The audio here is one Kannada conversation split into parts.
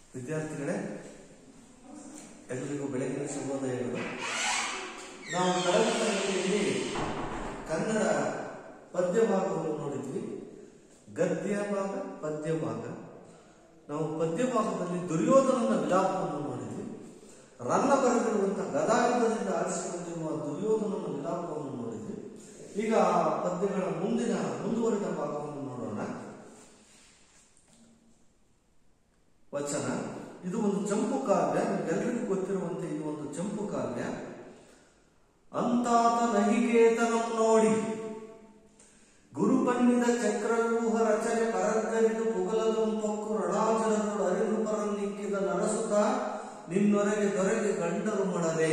ವಿದ್ಯಾರ್ಥಿಗಳೇ ಎಲ್ಲರಿಗೂ ಬೆಳಗಿನ ಶುಭೋದಯಗಳು ನಾವು ಕಳೆದ ತರಗತಿಯಲ್ಲಿ ಕನ್ನಡ ಪದ್ಯ ಭಾಗವನ್ನು ನೋಡಿದ್ವಿ ಗದ್ಯ ಭಾಗ ಪದ್ಯ ಭಾಗ ನಾವು ಪದ್ಯ ಭಾಗದಲ್ಲಿ ದುರ್ಯೋಧನನ ವಿಲಾಪವನ್ನು ನೋಡಿದ್ವಿ ರನ್ನ ಬರೆದಿರುವಂತಹ ಗದಾಯುಧದಿಂದ ಆರಿಸಿಕೊಂಡಿರುವ ದುರ್ಯೋಧನನ ವಿಲಾಪವನ್ನು ನೋಡಿದ್ವಿ ಈಗ ಆ ಪದ್ಯಗಳ ಮುಂದಿನ ಮುಂದುವರಿದ ಭಾಗವನ್ನು ನೋಡೋಣ ವಚನ ಇದು ಒಂದು ಚಂಪು ಕಾವ್ಯ ನಿಮ್ಗೆಲ್ರಿಗೂ ಗೊತ್ತಿರುವಂತೆ ಇದು ಒಂದು ಚಂಪು ಕಾವ್ಯ ಅಂತಾತ ನಹಿಕೇತನಂ ನೋಡಿ ಗುರುಪಣ್ಣಿದ ಚಕ್ರವ್ಯೂಹ ರಚನೆ ಪರದ್ದರಿದು ಪುಗಲದಂ ಪೊಕ್ಕು ರಣಾಚಲಗಳು ಅರಿವು ಪರನ್ನಿಕ್ಕಿದ ನರಸುತ ನಿನ್ನೊರೆಗೆ ದೊರೆಗೆ ಗಂಡರು ಮಾಡರೆ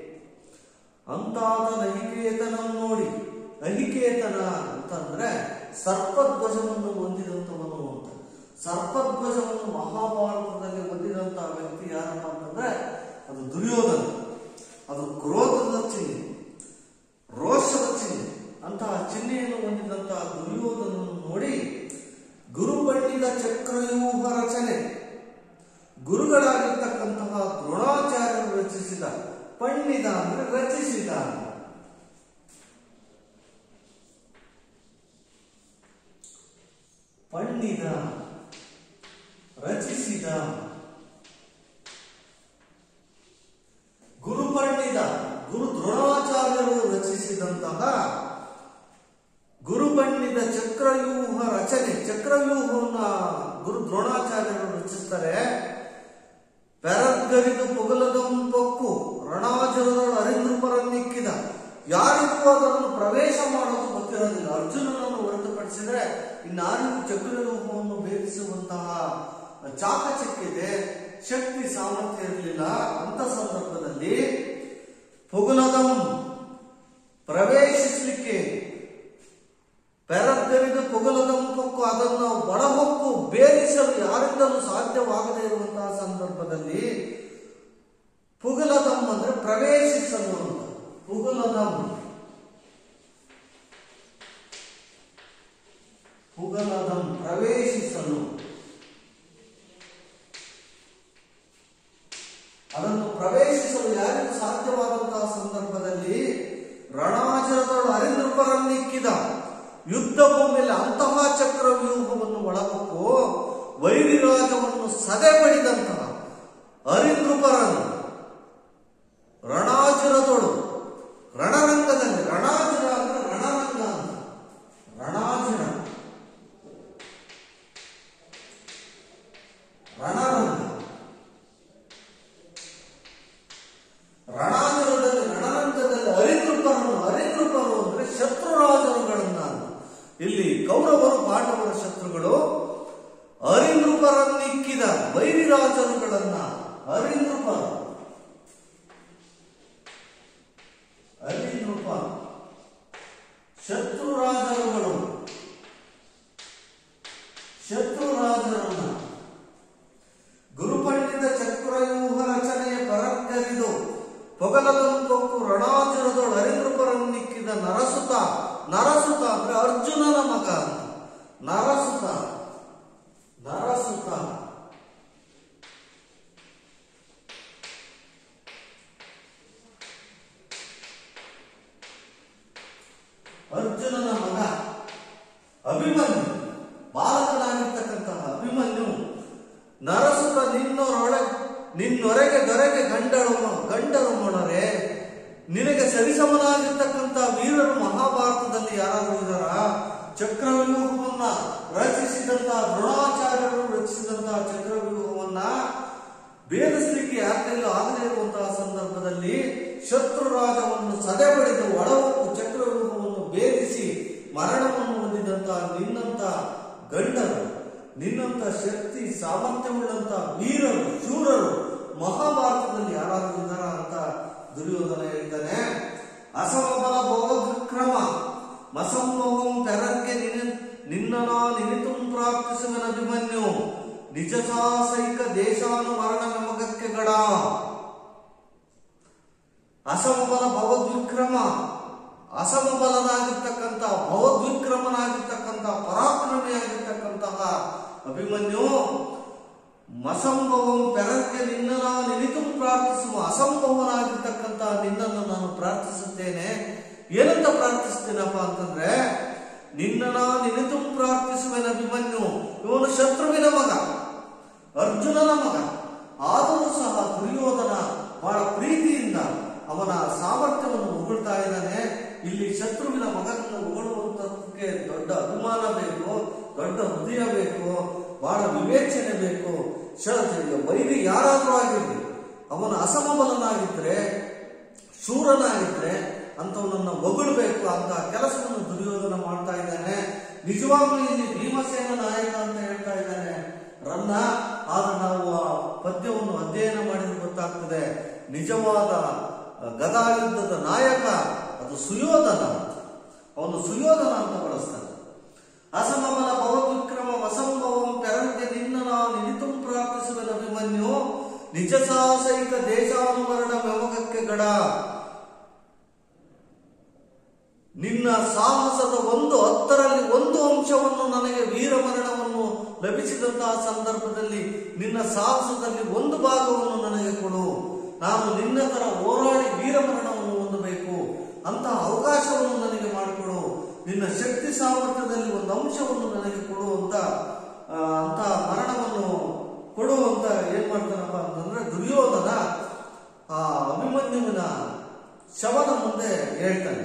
ಅಂತಾತ ನಹಿಕೇತನಂ ನೋಡಿ ನಹಿಕೇತನ ಅಂತಂದ್ರೆ ಸರ್ಪಧ್ವಜವನ್ನು ಹೊಂದಿದಂತವನು ಅಂತ ಸರ್ಪಧ್ವಜವನ್ನು ಮಹಾಭಾರತದಲ್ಲಿ ಹೊಂದಿದಂತಹ ವ್ಯಕ್ತಿ ಯಾರಪ್ಪ ಅಂತಂದ್ರೆ ಅದು ದುರ್ಯೋಧನ ಅದು ಕ್ರೋಧದ ಚಿಹ್ನೆ ರೋಷದ ಚಿಹ್ನೆ ಅಂತಹ ಚಿಹ್ನೆಯನ್ನು ಹೊಂದಿದಂತಹ ದುರ್ಯೋಧನನ್ನು ನೋಡಿ ಗುರುಪಂಡಿತ ಚಕ್ರವ್ಯೂಹ ರಚನೆ ಗುರುಗಳಾಗಿರ್ತಕ್ಕಂತಹ ದ್ರೋಣಾಚಾರ್ಯರು ರಚಿಸಿದ ಪಂಡಿತ ಅಂದ್ರೆ ರಚಿಸಿದ ಪಂಡಿತ ರಚಿಸಿದ ಗುರು ಪಂಡಿತ ಗುರು ದ್ರೋಣಾಚಾರ್ಯರು ರಚಿಸಿದಂತಹ ಗುರು ಪಂಡಿತ ಚಕ್ರವ್ಯೂಹ ರಚನೆ ಚಕ್ರವ್ಯೂಹವನ್ನ ಗುರು ದ್ರೋಣಾಚಾರ್ಯರು ರಚಿಸ್ತಾರೆ ಪೆರದ್ಗರಿದು ಪೊಗಲದ ಪೊಕ್ಕು ರಣಾಜರದಳು ಅರಿನೃಪರನ್ನಿಕ್ಕಿದ ಯಾರಿಗೂ ಅದನ್ನು ಪ್ರವೇಶ ಮಾಡೋದು ಗೊತ್ತಿರೋದಿಲ್ಲ ಅರ್ಜುನನನ್ನು ಹೊರತುಪಡಿಸಿದ್ರೆ ಇನ್ನಾರಿಗೂ ಚಕ್ರವ್ಯೂಹವನ್ನು ಭೇದಿಸುವಂತಹ ಚಾಕಚಕ್ಯತೆ ಶಕ್ತಿ ಸಾಮರ್ಥ್ಯ ಇರಲಿಲ್ಲ ಅಂತ ಸಂದರ್ಭದಲ್ಲಿ ಪುಗುಲದಂ ಪ್ರವೇಶಿಸಲಿಕ್ಕೆ ಪೆರದ್ದರಿದು ಪುಗುಲದಂ ಪೊಕ್ಕು ಅದನ್ನು ಒಳಹೊಕ್ಕು ಬೇರಿಸಲು ಯಾರಿಂದಲೂ ಸಾಧ್ಯವಾಗದೇ ಇರುವಂತಹ ಸಂದರ್ಭದಲ್ಲಿ ಪುಗುಲದಂ ಅಂದ್ರೆ ಪ್ರವೇಶಿಸಲು ಅಂತ ಪುಗುಲದಂ ಪುಗಲದಂ ಪ್ರವೇಶಿಸಲು ಅದನ್ನು ಪ್ರವೇಶಿಸಲು ಯಾರಿಗೂ ಸಾಧ್ಯವಾದಂತಹ ಸಂದರ್ಭದಲ್ಲಿ ರಣಾಚರದಳು ಅರಿನೃಪರನ್ನಿಕ್ಕಿದ ಯುದ್ಧ ಭೂಮಿಯಲ್ಲಿ ಅಂತಹ ಚಕ್ರವ್ಯೂಹವನ್ನು ಒಳಗೊಕ್ಕು ವೈರಿರಾಜವನ್ನು ಸದೆ ಬಡಿದಂತಹ ಅರಿನೃಪರನ್ನು ರಣಾಚರದೊಳು ರಣರಂಗದಲ್ಲಿ ರಣಾಚರ ಅಂದ್ರೆ ರಣರಂಗ ಅಂತ ರಣಾಚರ ರಣರಂಗ ರಣಾಂಗಣದಲ್ಲಿ ರಣರಂಗದಲ್ಲಿ ಅರಿನೃಪರನ್ನು ಅರಿನೃಪರು ಅಂದ್ರೆ ಶತ್ರುರಾಜರುಗಳನ್ನ ಇಲ್ಲಿ ಕೌರವರು ಪಾಂಡವರ ಶತ್ರುಗಳು ಅರಿನೃಪರನ್ನಿಕ್ಕಿದ ವೈರಿರಾಜರುಗಳನ್ನ ಅರಿನೃಪರು ಅರಿನೃಪ ಶತ್ರುರಾಜರುಗಳು ಶತ್ರುರಾಜರನ್ನ ಗುರುಪಂಡಿತ ಚಕ್ರವ್ಯೂಹ ರಚನೆಯ ಪರಕ್ಕರಿದು ಪೊಗಲದಂಪೊಕ್ಕು ರಣಾಚುರದೊಳು ಅರಿನೃಪರನ್ನಿಕ್ಕಿದ ನರಸುತ ನರಸುತ ಅಂದ್ರೆ ಅರ್ಜುನನ ಮಗ ಅಂತ ನರಸುತ ನರಸುತ ಅರ್ಜುನನ ಮಗ ಅಭಿಮನ್ಯು ಬಾಲಕನಾಗಿರ್ತಕ್ಕಂತಹ ಅಭಿಮನ್ಯು ನರಸುತ ನಿನ್ನೊರೊಳಗೆ ನಿನ್ನೊರೆಗೆ ದೊರೆಗೆ ಗಂಡರು ಗಂಡರು ಮೊಣರೆ ನಿನಗೆ ಸರಿಸಮನಾಗಿರ್ತಕ್ಕಂಥ ವೀರರು ಮಹಾಭಾರತದಲ್ಲಿ ಯಾರಾದರೂ ಇದಾರ ಚಕ್ರವ್ಯೂಹವನ್ನ ರಚಿಸಿದಂತಹ ದ್ರೋಣಾಚಾರ್ಯರು ರಚಿಸಿದಂತಹ ಚಕ್ರವ್ಯೂಹವನ್ನ ಭೇದಿಸಲಿಕ್ಕೆ ಯಾರ ಕೈಲೂ ಆಗದೇ ಇರುವಂತಹ ಸಂದರ್ಭದಲ್ಲಿ ಶತ್ರು ರಾಜವನ್ನು ಸದೆ ಬಡಿದು ಒಳಹೊಕ್ಕು ಚಕ್ರವ್ಯೂಹವನ್ನು ಭೇದಿಸಿ ಮರಣವನ್ನು ಹೊಂದಿದಂತಹ ನಿನ್ನಂತ ಗಂಡರು ನಿನ್ನಂತ ಶಕ್ತಿ ಸಾಮರ್ಥ್ಯವುಳ್ಳಂತ ವೀರರು ಶೂರರು ಮಹಾಭಾರತದಲ್ಲಿ ಯಾರಾದ್ರೂ ಇದ್ದಾರ ಅಂತ ದುರ್ಯೋಧನ ಹೇಳ್ತಾನೆ ಅಸಮಬಲ ಭೋಗವಿಕ್ರಮ ಮಸಂಭವಂ ಪೆರಗ್ಗೆ ನಿನ್ನ ನಿನ್ನನ ನಿನಿತುಂ ಪ್ರಾಪ್ತಿಸುವನ ಅಭಿಮನ್ಯು ನಿಜ ಸಾಸೈಕ ದೇಶಾನು ಮರಣ ನಮಗಕ್ಕೆ ಗಡ ಅಸಮಬಲ ಭಗವದ್ವಿಕ್ರಮ ಅಸಮಬಲನಾಗಿರ್ತಕ್ಕಂಥ ಭಗವದ್ವಿಕ್ರಮನಾಗಿರ್ತಕ್ಕಂಥ ಪರಾಕ್ರಮಿಯಾಗಿರ್ತಕ್ಕಂತಹ ಅಭಿಮನ್ಯು ಮಸಂಭವಂ ಪೆರಕ್ಕೆ ನಿನ್ನ ನಿನಿತು ಪ್ರಾರ್ಥಿಸುವ ಅಸಂಭವನಾಗಿರ್ತಕ್ಕಂತಹ ನಿನ್ನನ್ನು ನಾನು ಪ್ರಾರ್ಥಿಸುತ್ತೇನೆ ಏನಂತ ಪ್ರಾರ್ಥಿಸ್ತೇನಪ್ಪ ಅಂತಂದ್ರೆ ನಿನ್ನ ನಿನಿತು ಪ್ರಾರ್ಥಿಸುವೆನ ಅಭಿಮನ್ಯು ಇವನು ಶತ್ರುವಿನ ಮಗ ಅರ್ಜುನನ ಮಗ ಆದರೂ ಸಹ ದುರ್ಯೋಧನ ಬಹಳ ಪ್ರೀತಿಯಿಂದ ಅವನ ಸಾಮರ್ಥ್ಯವನ್ನು ಹೊಗಳ್ತಾ ಇದ್ದಾನೆ ಇಲ್ಲಿ ಶತ್ರುವಿನ ಮಗನನ್ನು ಹೊಗಳುವಂತಕ್ಕೆ ದೊಡ್ಡ ಅಭಿಮಾನ ಬೇಕು ದೊಡ್ಡ ಹೃದಯ ಬೇಕು ಬಹಳ ವಿವೇಚನೆ ಬೇಕು ಶ- ವೈರಿ ಯಾರಾದ್ರೂ ಆಗಿರ್ಲಿ ಅವನ ಅಸಮಬಲನಾಗಿದ್ರೆ ಶೂರನಾಗಿದ್ರೆ ಅಂತವನನ್ನ ಹೊಗಳಬೇಕು ಅಂತ ಕೆಲಸವನ್ನು ದುರ್ಯೋಧನ ಮಾಡ್ತಾ ಇದ್ದಾನೆ ನಿಜವಾಗ್ಲೂ ಇಲ್ಲಿ ಭೀಮಸೇನ ನಾಯಕ ಅಂತ ಹೇಳ್ತಾ ಇದ್ದಾನೆ ರನ್ನ ಆದ್ರೆ ನಾವು ಆ ಪದ್ಯವನ್ನು ಅಧ್ಯಯನ ಮಾಡಿದ್ರೆ ಗೊತ್ತಾಗ್ತದೆ ನಿಜವಾದ ಗದಾ ಯುದ್ಧದ ನಾಯಕ ಅದು ಸುಯೋಧನ ಅವನು ಸುಯೋಧನ ಅಂತ ಬಳಸ್ತಾನೆ ಅಸಮಬಲ ಭವವಿಕ್ರಮ ವಸಂಭವಂ ಪೆರಂತೆ ನಿನ್ನ ನಿನಿತು ಪ್ರಾರ್ಥಿಸುವ ಅಭಿಮನ್ಯು ನಿಜ ಸಾಹಸೈಕ ದೇಶಾನುಮರಣ ವ್ಯವಗಕ್ಕೆ ಗಡ ನಿನ್ನ ಸಾಹಸದ ಒಂದು ಹತ್ತರಲ್ಲಿ ಒಂದು ಅಂಶವನ್ನು ನನಗೆ ವೀರಮರಣವನ್ನು ಲಭಿಸಿದಂತಹ ಸಂದರ್ಭದಲ್ಲಿ ನಿನ್ನ ಸಾಹಸದಲ್ಲಿ ಒಂದು ಭಾಗವನ್ನು ನನಗೆ ಕೊಡು ನಾನು ನಿನ್ನ ತರ ಹೋರಾಡಿ ವೀರಮರಣವನ್ನು ಹೊಂದಬೇಕು ಅಂತಹ ಅವಕಾಶವನ್ನು ನನಗೆ ಮಾಡಿಕೊಡು ನಿನ್ನ ಶಕ್ತಿ ಸಾಮರ್ಥ್ಯದಲ್ಲಿ ಒಂದು ಅಂಶವನ್ನು ನನಗೆ ಕೊಡು ಅಂತ ಆ, ಅಂತ ಮರಣವನ್ನು ಕೊಡು ಅಂತ ಏನ್ ಮಾಡ್ತಾನಪ್ಪ ಅಂತಂದ್ರೆ ದುರ್ಯೋಧನ ಆ ಅಭಿಮನ್ಯುವಿನ ಶವನ ಮುಂದೆ ಹೇಳ್ತಾನೆ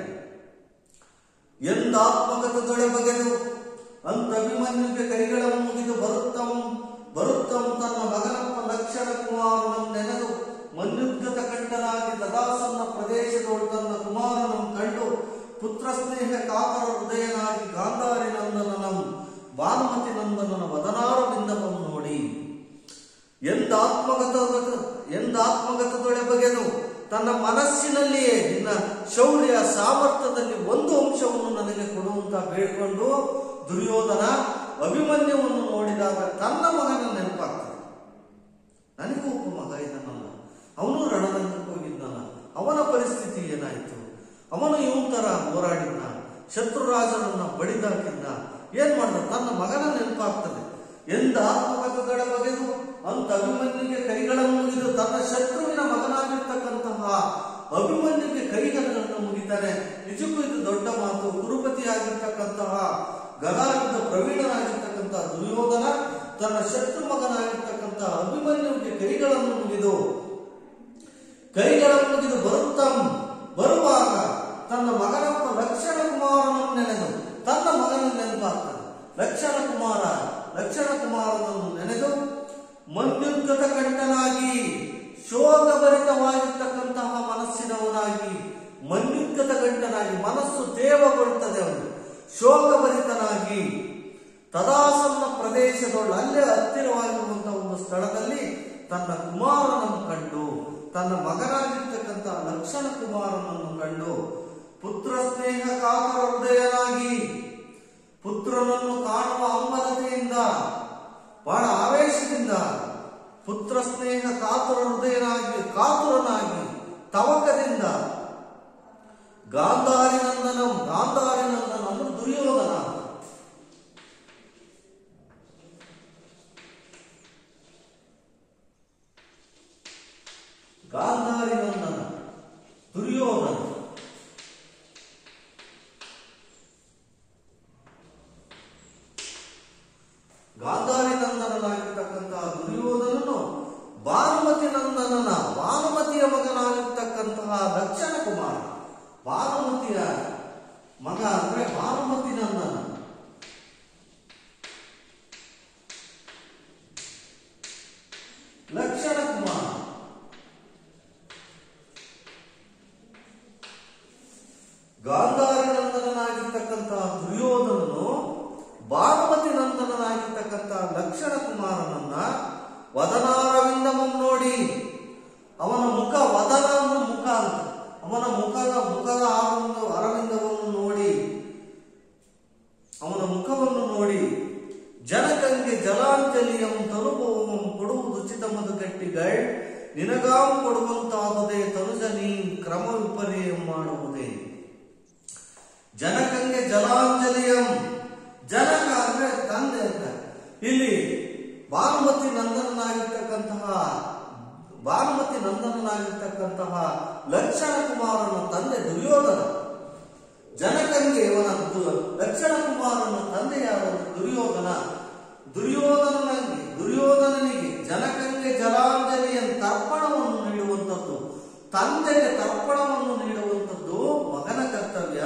ಎಂದಾತ್ಮಗತದೊಳೆ ಬಗೆದು ಅಂತ ಅಭಿಮನ್ಯುಗೆ ಕೈಗಳ ಮುಗಿದು ಬರುತ್ತಂ ಬರುತ್ತಂ ತನ್ನ ಮಗನಪ್ಪ ಲಕ್ಷಣ ಕುಮಾರನ ನೆನೆದು ಮನ್ಯುದ್ಗತ ಕಂಠನಾಗಿ ದದಾಸನ್ನ ಪ್ರದೇಶದೊಳು ತನ್ನ ಕುಮಾರನಂ ಕಂಡು ಪುತ್ರ ಸ್ನೇಹ ಕಾತರ ಹೃದಯನಾಗಿ ಗಾಂಧಾರಿ ನಂದನನಂ ಭಾನುಮತಿ ನಂದನನ ವದನಾರ ಬಿಂದವನ್ನು ನೋಡಿ ಎಂದಾತ್ಮಗತ ಎಂದಾತ್ಮಗತದೊಳೆ ಬಗೆದು ತನ್ನ ಮನಸ್ಸಿನಲ್ಲಿಯೇ ನಿನ್ನ ಶೌರ್ಯ ಸಾಮರ್ಥ್ಯದಲ್ಲಿ ಒಂದು ಅಂಶವನ್ನು ನನಗೆ ಕೊಡುವಂತ ಬೇಡ್ಕೊಂಡು ದುರ್ಯೋಧನ ಅಭಿಮನ್ಯುವನ್ನು ನೋಡಿದಾಗ ತನ್ನ ಮಗನ ನೆನಪಾಗ್ತಾನೆ ನನಗೂ ಒಬ್ಬ ಮಗ ಇದ್ದಾನಲ್ಲ ಅವನು ರಣರಂಗಕ್ಕೆ ಹೋಗಿದ್ದಾನ ಅವನ ಪರಿಸ್ಥಿತಿ ಏನಾಯ್ತು ಅವನು ಇವನ್ ತರ ಹೋರಾಡಿದ್ನ ಶತ್ರುರಾಜನನ್ನ ಬಡಿದಾಕಿದ್ನ ಏನ್ ಮಾಡ್ದ ತನ್ನ ಮಗನ ನೆನಪಾಗ್ತದೆ ಎಂದ ಆತ್ಮಕಥಗಳ ಬಗೆದು ಅಂತ ಅಭಿಮನ್ಯುಗೆ ಕೈಗಳ ಮುಗಿದು ತನ್ನ ಶತ್ರುವಿನ ಮಗನಾಗಿರ್ತಕ್ಕಂತಹ ಅಭಿಮನ್ಯುಗೆ ಕೈಗಳನ್ನು ಮುಗಿತಾನೆ ನಿಜಕ್ಕೂ ಇದು ದೊಡ್ಡ ಮಾತು ಕುರುಪತಿ ಆಗಿರ್ತಕ್ಕಂತಹ ಗದಾಯುದ್ಧ ಪ್ರವೀಣನಾಗಿರ್ತಕ್ಕಂತಹ ದುರ್ಯೋಧನ ತನ್ನ ಶತ್ರು ಮಗನಾಗಿರ್ತಕ್ಕಂತಹ ಅಭಿಮನ್ಯುವಿಗೆ ಕೈಗಳನ್ನು ಮುಗಿದು ಕೈಗಳ ಮುಗಿದು ಬರುತ್ತಂ ಬರುವಾಗ ತನ್ನ ಮಗನಪ್ಪ ಲಕ್ಷಣ ಕುಮಾರನನ್ನು ನೆನೆದು ತನ್ನ ಮಗನ ನೆನಪಾಗ್ತಾನೆ ಲಕ್ಷಣ ಕುಮಾರ ಲಕ್ಷಣ ಕುಮಾರನನ್ನು ನೆನೆದು ಮನ್ಯುದ್ಗತ ಕಂಠನಾಗಿ ಶೋಕಭರಿತವಾಗಿರ್ತಕ್ಕಂತಹ ಮನಸ್ಸಿನವನಾಗಿ ಮನ್ಯುದ್ಗತ ಕಂಠನಾಗಿ ಮನಸ್ಸು ತೇವಗೊಳ್ಳುತ್ತದೆ ಅವನು ಶೋಕಭರಿತನಾಗಿ ತದಾಸನ್ನ ಪ್ರದೇಶದೊಳು ಅಲ್ಲೇ ಹತ್ತಿರವಾಗಿರುವಂತಹ ಒಂದು ಸ್ಥಳದಲ್ಲಿ ತನ್ನ ಕುಮಾರನನ್ನು ಕಂಡು ತನ್ನ ಮಗನಾಗಿರ್ತಕ್ಕಂತಹ ಲಕ್ಷಣ ಕುಮಾರನನ್ನು ಕಂಡು ಪುತ್ರ ಸ್ನೇಹ ಕಾತರ ಹೃದಯನಾಗಿ ಪುತ್ರನನ್ನು ಕಾಣುವ ಹಂಬಲತೆಯಿಂದ ಬಹಳ ಆವೇಶದಿಂದ ಪುತ್ರ ಸ್ನೇಹ ಕಾತುರ ಹೃದಯನಾಗಿ ಕಾತುರನಾಗಿ ತವಕದಿಂದ ಗಾಂಧಾರಿನಂದನಂ ಗಾಂಧಾರಿನಂದನನ್ನು ದುರ್ಯೋಧನ ಗಾಂಧಾರಿನಂದನ ದುರ್ಯೋಧನ ಗಾಂಧಾರಿ ನಂದನನಾಗಿರ್ತಕ್ಕಂತಹ ದುರ್ಯೋಧನನು ಭಾನುಮತಿ ನಂದನನ ಭಾನುಮತಿಯ ಮಗನಾಗಿರ್ತಕ್ಕಂತಹ ದಕ್ಷಿಣ ಕುಮಾರ ಭಾನುಮತಿಯ ಮಗ ಅಂದ್ರೆ ಭಾನುಮತಿ ನಂದನ ಲಕ್ಷಣ ಕುಮಾರ ಗಾಂಧಾರಿ ನಂದನನಾಗಿರ್ತಕ್ಕಂತಹ ದುರ್ಯೋಧನನು ಭಾನುಮತಿ ನಂದನನಾಗಿರ್ತಕ್ಕಂತಹ ಲಕ್ಷಣ ಕುಮಾರನನ್ನ ವದನಾರವಿಂದಮಂ ನೋಡಿ ಅವನ ಮುಖ ವದನ ಅಂದ್ರೆ ಮುಖ ಅಂತ ಅವನ ಮುಖದ ಮುಖದ ಆರವಿಂದ ಅರವಿಂದವನ್ನು ನೋಡಿ ಅವನ ಮುಖವನ್ನು ನೋಡಿ ಜನಕಂಗೆ ಜಲಾಂಜಲಿಯಂ ತಲುಪುವಂ ಕೊಡುವುದು ಚಿತಮದು ಗಟ್ಟಿಗಳ್ ನಿನಗಾಂ ಕೊಡುವಂತಾದುದೇ ತನುಜ ನೀ ಕ್ರಮ ವಿಪರ್ಯಂ ಮಾಡುವುದೇ ಜನಕಂಗೆ ಜಲಾಂಜಲಿಯಂ ಜನಕ ಅಂದ್ರೆ ತಂದೆ ಅಂತ ಇಲ್ಲಿ ಭಾನುಮತಿ ನಂದನನಾಗಿರ್ತಕ್ಕಂತಹ ಭಾನುಮತಿ ನಂದನನಾಗಿರ್ತಕ್ಕಂತಹ ಲಕ್ಷಣ ಕುಮಾರನ ತಂದೆ ದುರ್ಯೋಧನ ಜನಕಂಗೆ ಇವನ ದು- ಲಕ್ಷಣ ಕುಮಾರನ ತಂದೆಯಾದ ದುರ್ಯೋಧನ ದುರ್ಯೋಧನನಿಗೆ ದುರ್ಯೋಧನನಿಗೆ ಜನಕಂಗೆ ಜಲಾಂಜಲಿಯ ತರ್ಪಣವನ್ನು ನೀಡುವಂಥದ್ದು ತಂದೆಗೆ ತರ್ಪಣವನ್ನು ನೀಡುವಂಥದ್ದು ಮಗನ ಕರ್ತವ್ಯ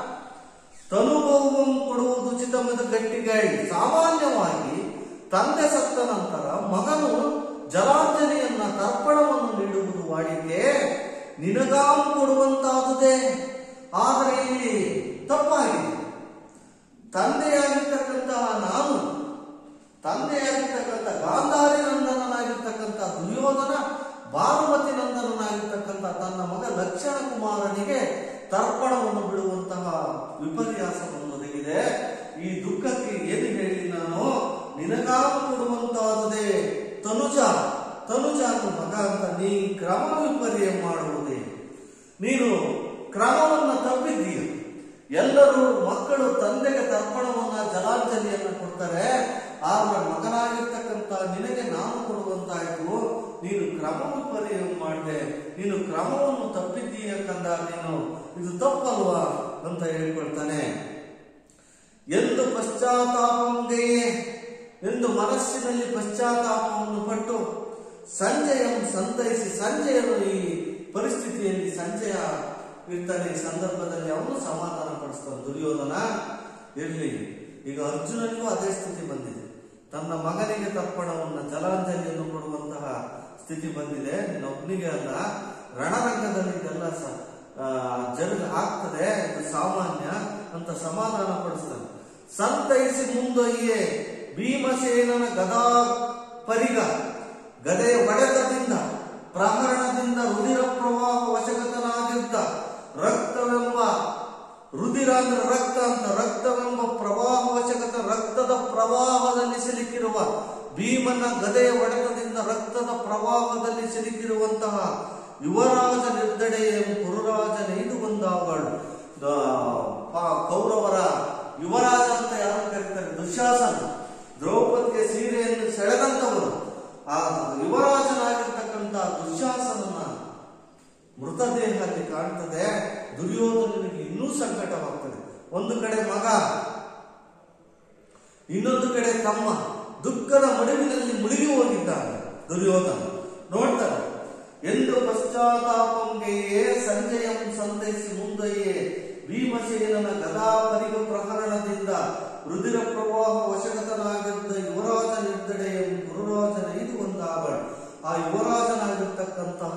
ತನುಭವಂ ಕೊಡುವುದು ಚಿತ್ತಮದ ಗಟ್ಟಿಗಾಯಿ ಸಾಮಾನ್ಯವಾಗಿ ತಂದೆ ಸತ್ತ ನಂತರ ಮಗನು ಜಲಾಂಜಲಿಯನ್ನ ತರ್ಪಣವನ್ನು ನೀಡುವುದು ವಾಡಿಕೆ ನಿನಗಾಂ ಕೊಡುವಂತಾದುದೇ ಆದರೆ ಇಲ್ಲಿ ತಪ್ಪಾಗಿದೆ ತಂದೆಯಾಗಿರ್ತಕ್ಕಂತಹ ನಾನು ತಂದೆಯಾಗಿರ್ತಕ್ಕಂಥ ಗಾಂಧಾರಿ ನಂದನನಾಗಿರ್ತಕ್ಕಂಥ ದುರ್ಯೋಧನ ಭಾನುಮತಿ ನಂದನನಾಗಿರ್ತಕ್ಕಂಥ ತನ್ನ ಮಗ ಲಕ್ಷಣ ಕುಮಾರನಿಗೆ ತರ್ಪಣವನ್ನು ಬಿಡುವಂತಹ ವಿಪರ್ಯಾಸವನ್ನು ಒದಗಿದೆ ಈ ದುಃಖಕ್ಕೆ ಏನು ಹೇಳಿ ನಾನು ನಿನಗಾಗ ಕೊಡುವಂತಾದದೆ ತನುಜ ತನುಜ ಅಂತ ಮಗ ಅಂತ ನೀ ಕ್ರಮ ವಿಪರ್ಯ ಮಾಡುವುದೇ ನೀನು ಕ್ರಮವನ್ನು ತಪ್ಪಿದ್ದೀಯ ಎಲ್ಲರೂ ಮಕ್ಕಳು ತಂದೆಗೆ ತರ್ಪಣವನ್ನ ಜಲಾಂಜಲಿಯನ್ನು ಕೊಡ್ತಾರೆ ಆದ್ರೆ ಮಗನಾಗಿರ್ತಕ್ಕಂಥ ನಿನಗೆ ನಾನು ಕೊಡುವಂತಾಯ್ತು ನೀನು ಕ್ರಮ ವಿಪರ್ಯ ಮಾಡಿದೆ ನೀನು ಕ್ರಮವನ್ನು ತಪ್ಪಿದ್ದೀಯ ಕಂದ ನೀನು ಇದು ತಪ್ಪಲ್ವಾ ಅಂತ ಹೇಳ್ಕೊಳ್ತಾನೆ ಎಂದು ಪಶ್ಚಾತ್ತಾಪಂಗೆಯೇ ಎಂದು ಮನಸ್ಸಿನಲ್ಲಿ ಪಶ್ಚಾತ್ತಾಪವನ್ನು ಪಟ್ಟು ಸಂಜಯಂ ಸಂತೈಸಿ ಸಂಜಯನು ಈ ಪರಿಸ್ಥಿತಿಯಲ್ಲಿ ಸಂಜಯ ಇರ್ತಾನೆ ಈ ಸಂದರ್ಭದಲ್ಲಿ ಅವನು ಸಮಾಧಾನ ಪಡಿಸ್ತಾನೆ ದುರ್ಯೋಧನ ಇರಲಿ ಈಗ ಅರ್ಜುನನಿಗೂ ಅದೇ ಸ್ಥಿತಿ ಬಂದಿದೆ ತನ್ನ ಮಗನಿಗೆ ತರ್ಪಣವನ್ನು ಜಲಾಂಜಲಿಯನ್ನು ಕೊಡುವಂತಹ ಸ್ಥಿತಿ ಬಂದಿದೆ ನಿನ್ನ ಒಬ್ಬನಿಗೆ ಅಲ್ಲ ರಣರಂಗದಲ್ಲಿ ಇದೆಲ್ಲ ಸ ಆ, ಜರುಗ ಆಗ್ತದೆ ಇದು ಸಾಮಾನ್ಯ ಅಂತ ಸಮಾಧಾನ ಪಡಿಸ್ತಾನೆ ಸಂತೈಸಿ ಮುಂದೊಯ್ಯೆ ಭೀಮಸೇನನ ಗದಾ ಪರಿಗ ಗದೆಯ ಒಡೆತದಿಂದ ಪ್ರಹರಣದಿಂದ ರುಧಿರ ಪ್ರವಾಹ ವಶಗತನಾಗಿದ್ದ ರಕ್ತವೆಂಬ ರುಧಿರ ಅಂದ್ರೆ ರಕ್ತ ಅಂತ ರಕ್ತವೆಂಬ ಪ್ರವಾಹ ವಶಗತ ರಕ್ತದ ಪ್ರವಾಹದಲ್ಲಿ ಸಿಲುಕಿರುವ ಭೀಮನ ಗದೆಯ ಒಡೆತದಿಂದ ರಕ್ತದ ಪ್ರವಾಹದಲ್ಲಿ ಸಿಲುಕಿರುವಂತಹ ಯುವರಾಜ ನಿರ್ದಡೆಯ ಕುರುರಾಜ ಇದು ಒಂದಾಗಳು ಕೌರವರ ಯುವರಾಜ ಅಂತ ಯಾರು ಕರೀತಾರೆ ದುಶಾಸನ ದ್ರೌಪದಿಗೆ ಸೀರೆಯನ್ನು ಸೆಳೆದಂತವರು ಆ ಯುವರಾಜನಾಗಿರ್ತಕ್ಕಂಥ ದುಶಾಸನನ ಮೃತದೇಹ ಅಲ್ಲಿ ಕಾಣ್ತದೆ ದುರ್ಯೋಧನನಿಗೆ ಇನ್ನೂ ಸಂಕಟವಾಗ್ತದೆ ಒಂದು ಕಡೆ ಮಗ ಇನ್ನೊಂದು ಕಡೆ ತಮ್ಮ ದುಃಖದ ಮಡುವಿನಲ್ಲಿ ಮುಳುಗಿ ಹೋಗಿದ್ದಾನೆ ದುರ್ಯೋಧನ ನೋಡ್ತಾನೆ ಎಂದು ಪಶ್ಚಾತ್ತಾಪಂಗೆಯೇ ಸಂಜಯಂ ಸಂತೈಸಿ ಮುಂದೆಯೇ ಭೀಮಸೇನನ ಗದಾಪರಿಗ ಪ್ರಹರಣದಿಂದ ರುದಿರ ಪ್ರವಾಹ ವಶಗತನಾಗಿದ್ದ ಯುವರಾಜ ನಿರ್ದಡೆಯ ಗುರುರಾಜನ ಇದು ಒಂದಾಗಳ ಆ ಯುವರಾಜನಾಗಿರ್ತಕ್ಕಂತಹ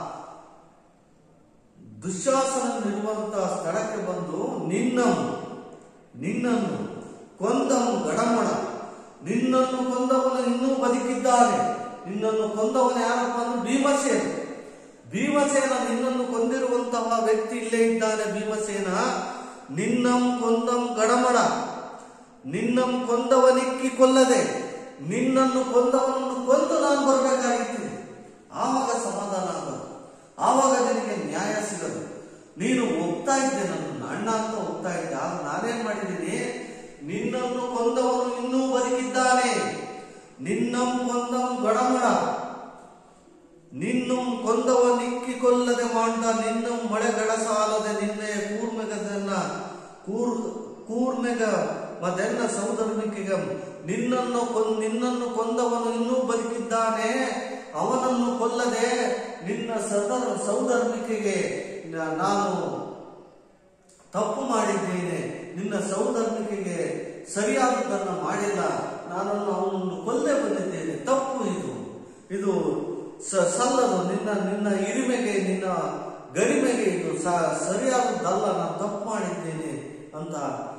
ದುಶ್ಯಾಸನನಿರುವಂತಹ ಸ್ಥಳಕ್ಕೆ ಬಂದು ನಿನ್ನನ್ನು ನಿನ್ನನ್ನು ಕೊಂದವನು ಗಡಮಣ ನಿನ್ನನ್ನು ಕೊಂದವನು ಇನ್ನೂ ಬದುಕಿದ್ದಾನೆ ನಿನ್ನನ್ನು ಕೊಂದವನು ಯಾರಪ್ಪ ಅಂದ್ರೆ ಭೀಮಸೇನ ಭೀಮಸೇನ ನಿನ್ನನ್ನು ಕೊಂದಿರುವಂತಹ ವ್ಯಕ್ತಿ ಇಲ್ಲೇ ಇದ್ದಾನೆ ಭೀಮಸೇನ ನಿನ್ನಂ ಕೊಂದಂ ಗಡಮಣ ನಿನ್ನಂ ಕೊಂದವನಿಕ್ಕಿ ಕೊಲ್ಲದೆ ನಿನ್ನನ್ನು ಕೊಂದವನನ್ನು ಕೊಂದು ನಾನು ಬರಬೇಕಾಗಿತ್ತು ಆವಾಗ ಸಮಾಧಾನ ಆಗೋದು ಆವಾಗ ನಿನಗೆ ನ್ಯಾಯ ಸಿಗದು ನೀನು ಹೋಗ್ತಾ ಇದ್ದೆ ನನ್ನ ಅಣ್ಣ ಅಂತ ಹೋಗ್ತಾ ಇದ್ದೆ ಆಗ ನಾನೇನ್ ಮಾಡಿದ್ದೀನಿ ನಿನ್ನನ್ನು ಕೊಂದವನು ಇನ್ನೂ ಬದುಕಿದ್ದಾನೆ ನಿನ್ನಂ ಕೊಂದಂ ಗಡಮಡ ನಿನ್ನು ಕೊಂದವ ನಿಕ್ಕಿ ಕೊಲ್ಲದೆ ಮಾಂಡ ನಿನ್ನ ಮಳೆಗಳ ಸಾಲದೆ ನಿನ್ನೆಯ ಕೂರ್ಮೆಗದನ್ನ ಕೂರ್ ಕೂರ್ಮೆಗ ಮದೆನ್ನ ಸೌಧರ್ಮಿಕೆಗ ನಿನ್ನನ್ನು ಕೊಂದ್ ನಿನ್ನನ್ನು ಕೊಂದವನು ಇನ್ನೂ ಬದುಕಿದ್ದಾನೆ ಅವನನ್ನು ಕೊಲ್ಲದೆ ನಿನ್ನ ಸದರ್ ಸೌಧರ್ಮಿಕೆಗೆ ನ- ನಾನು ತಪ್ಪು ಮಾಡಿದ್ದೇನೆ ನಿನ್ನ ಸೌಧರ್ಮಿಕೆಗೆ ಸರಿಯಾದದ್ದನ್ನು ಮಾಡಿಲ್ಲ ನಾನನ್ನು ಅವನನ್ನು ಕೊಲ್ಲೇ ಬಂದಿದ್ದೇನೆ ತಪ್ಪು ಇದು ಇದು ಸ- ಸಲ್ಲದು ನಿನ್ನ ನಿನ್ನ ಇರಿಮೆಗೆ ನಿನ್ನ ಗರಿಮೆಗೆ ಇದು ಸ- ಸರಿಯಾದದ್ದಲ್ಲ ನಾನು ತಪ್ಪು ಮಾಡಿದ್ದೇನೆ ಅಂತ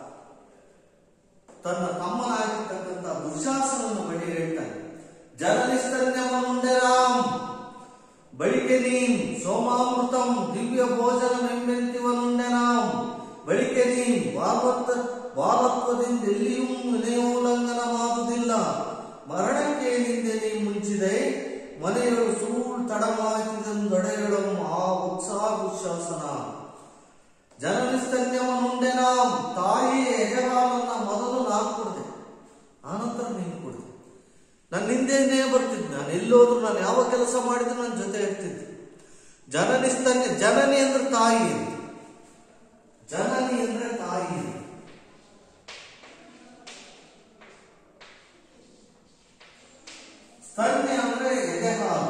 ತನ್ನ ತಮ್ಮನಾಗಿರ್ತಕ್ಕಂಥ ದುಶಾಸನನ್ನು ಬಳಿ ಹೇಳ್ತಾನೆ ಜನನಿಸ್ತನ್ಯವ ಮುಂದೆ ರಾಮ್ ಬಳಿಕೆ ನೀಂ ಸೋಮಾಮೃತಂ ದಿವ್ಯ ಭೋಜನವೆಂಬೆಂತಿವನುಂಡೆ ನಾಂ ಬಳಿಕೆ ನೀಂ ಬಾಲತ್ವ ಬಾಲತ್ವದಿಂದ ಎಲ್ಲಿಯೂ ವಿನಯೋಲ್ಲಂಘನ ಮಾಡುವುದಿಲ್ಲ ಮರಣಕ್ಕೆ ನಿಂದೆ ನೀ ಮುಂಚಿದೆ ಮನೆಯಳು ಸೂಳ್ ತಡಮಾಯಿಸಿದೊಡೆಯಳು ಆ ಉತ್ಸಾಹ ದುಶಾಸನ ಜನನಿಸ್ತನ್ಯವನುಂಡೆ ನಾಂ ತಾಯಿ ಎಜಗಾಲನ್ನ ಮೊದಲು ನಾನು ಕೊಡಿದೆ ಆನಂತರ ನೀನು ಕೊಡಿದೆ ನನ್ನ ಹಿಂದೆನೇ ಬರ್ತಿದ್ದೆ ನಾನು ಎಲ್ಲೋದ್ರು ನಾನು ಯಾವ ಕೆಲಸ ಮಾಡಿದ್ರು ನನ್ನ ಜೊತೆ ಇರ್ತಿದ್ದೆ ಜನನಿ ಸ್ತನ್ಯ ಜನನಿ ಅಂದ್ರೆ ತಾಯಿ ಅಂತ ಜನನಿ ಅಂದ್ರೆ ತಾಯಿ ಅಂತ. ಸ್ತನ್ಯ ಅಂದ್ರೆ ಎದೆ ಹಾಲು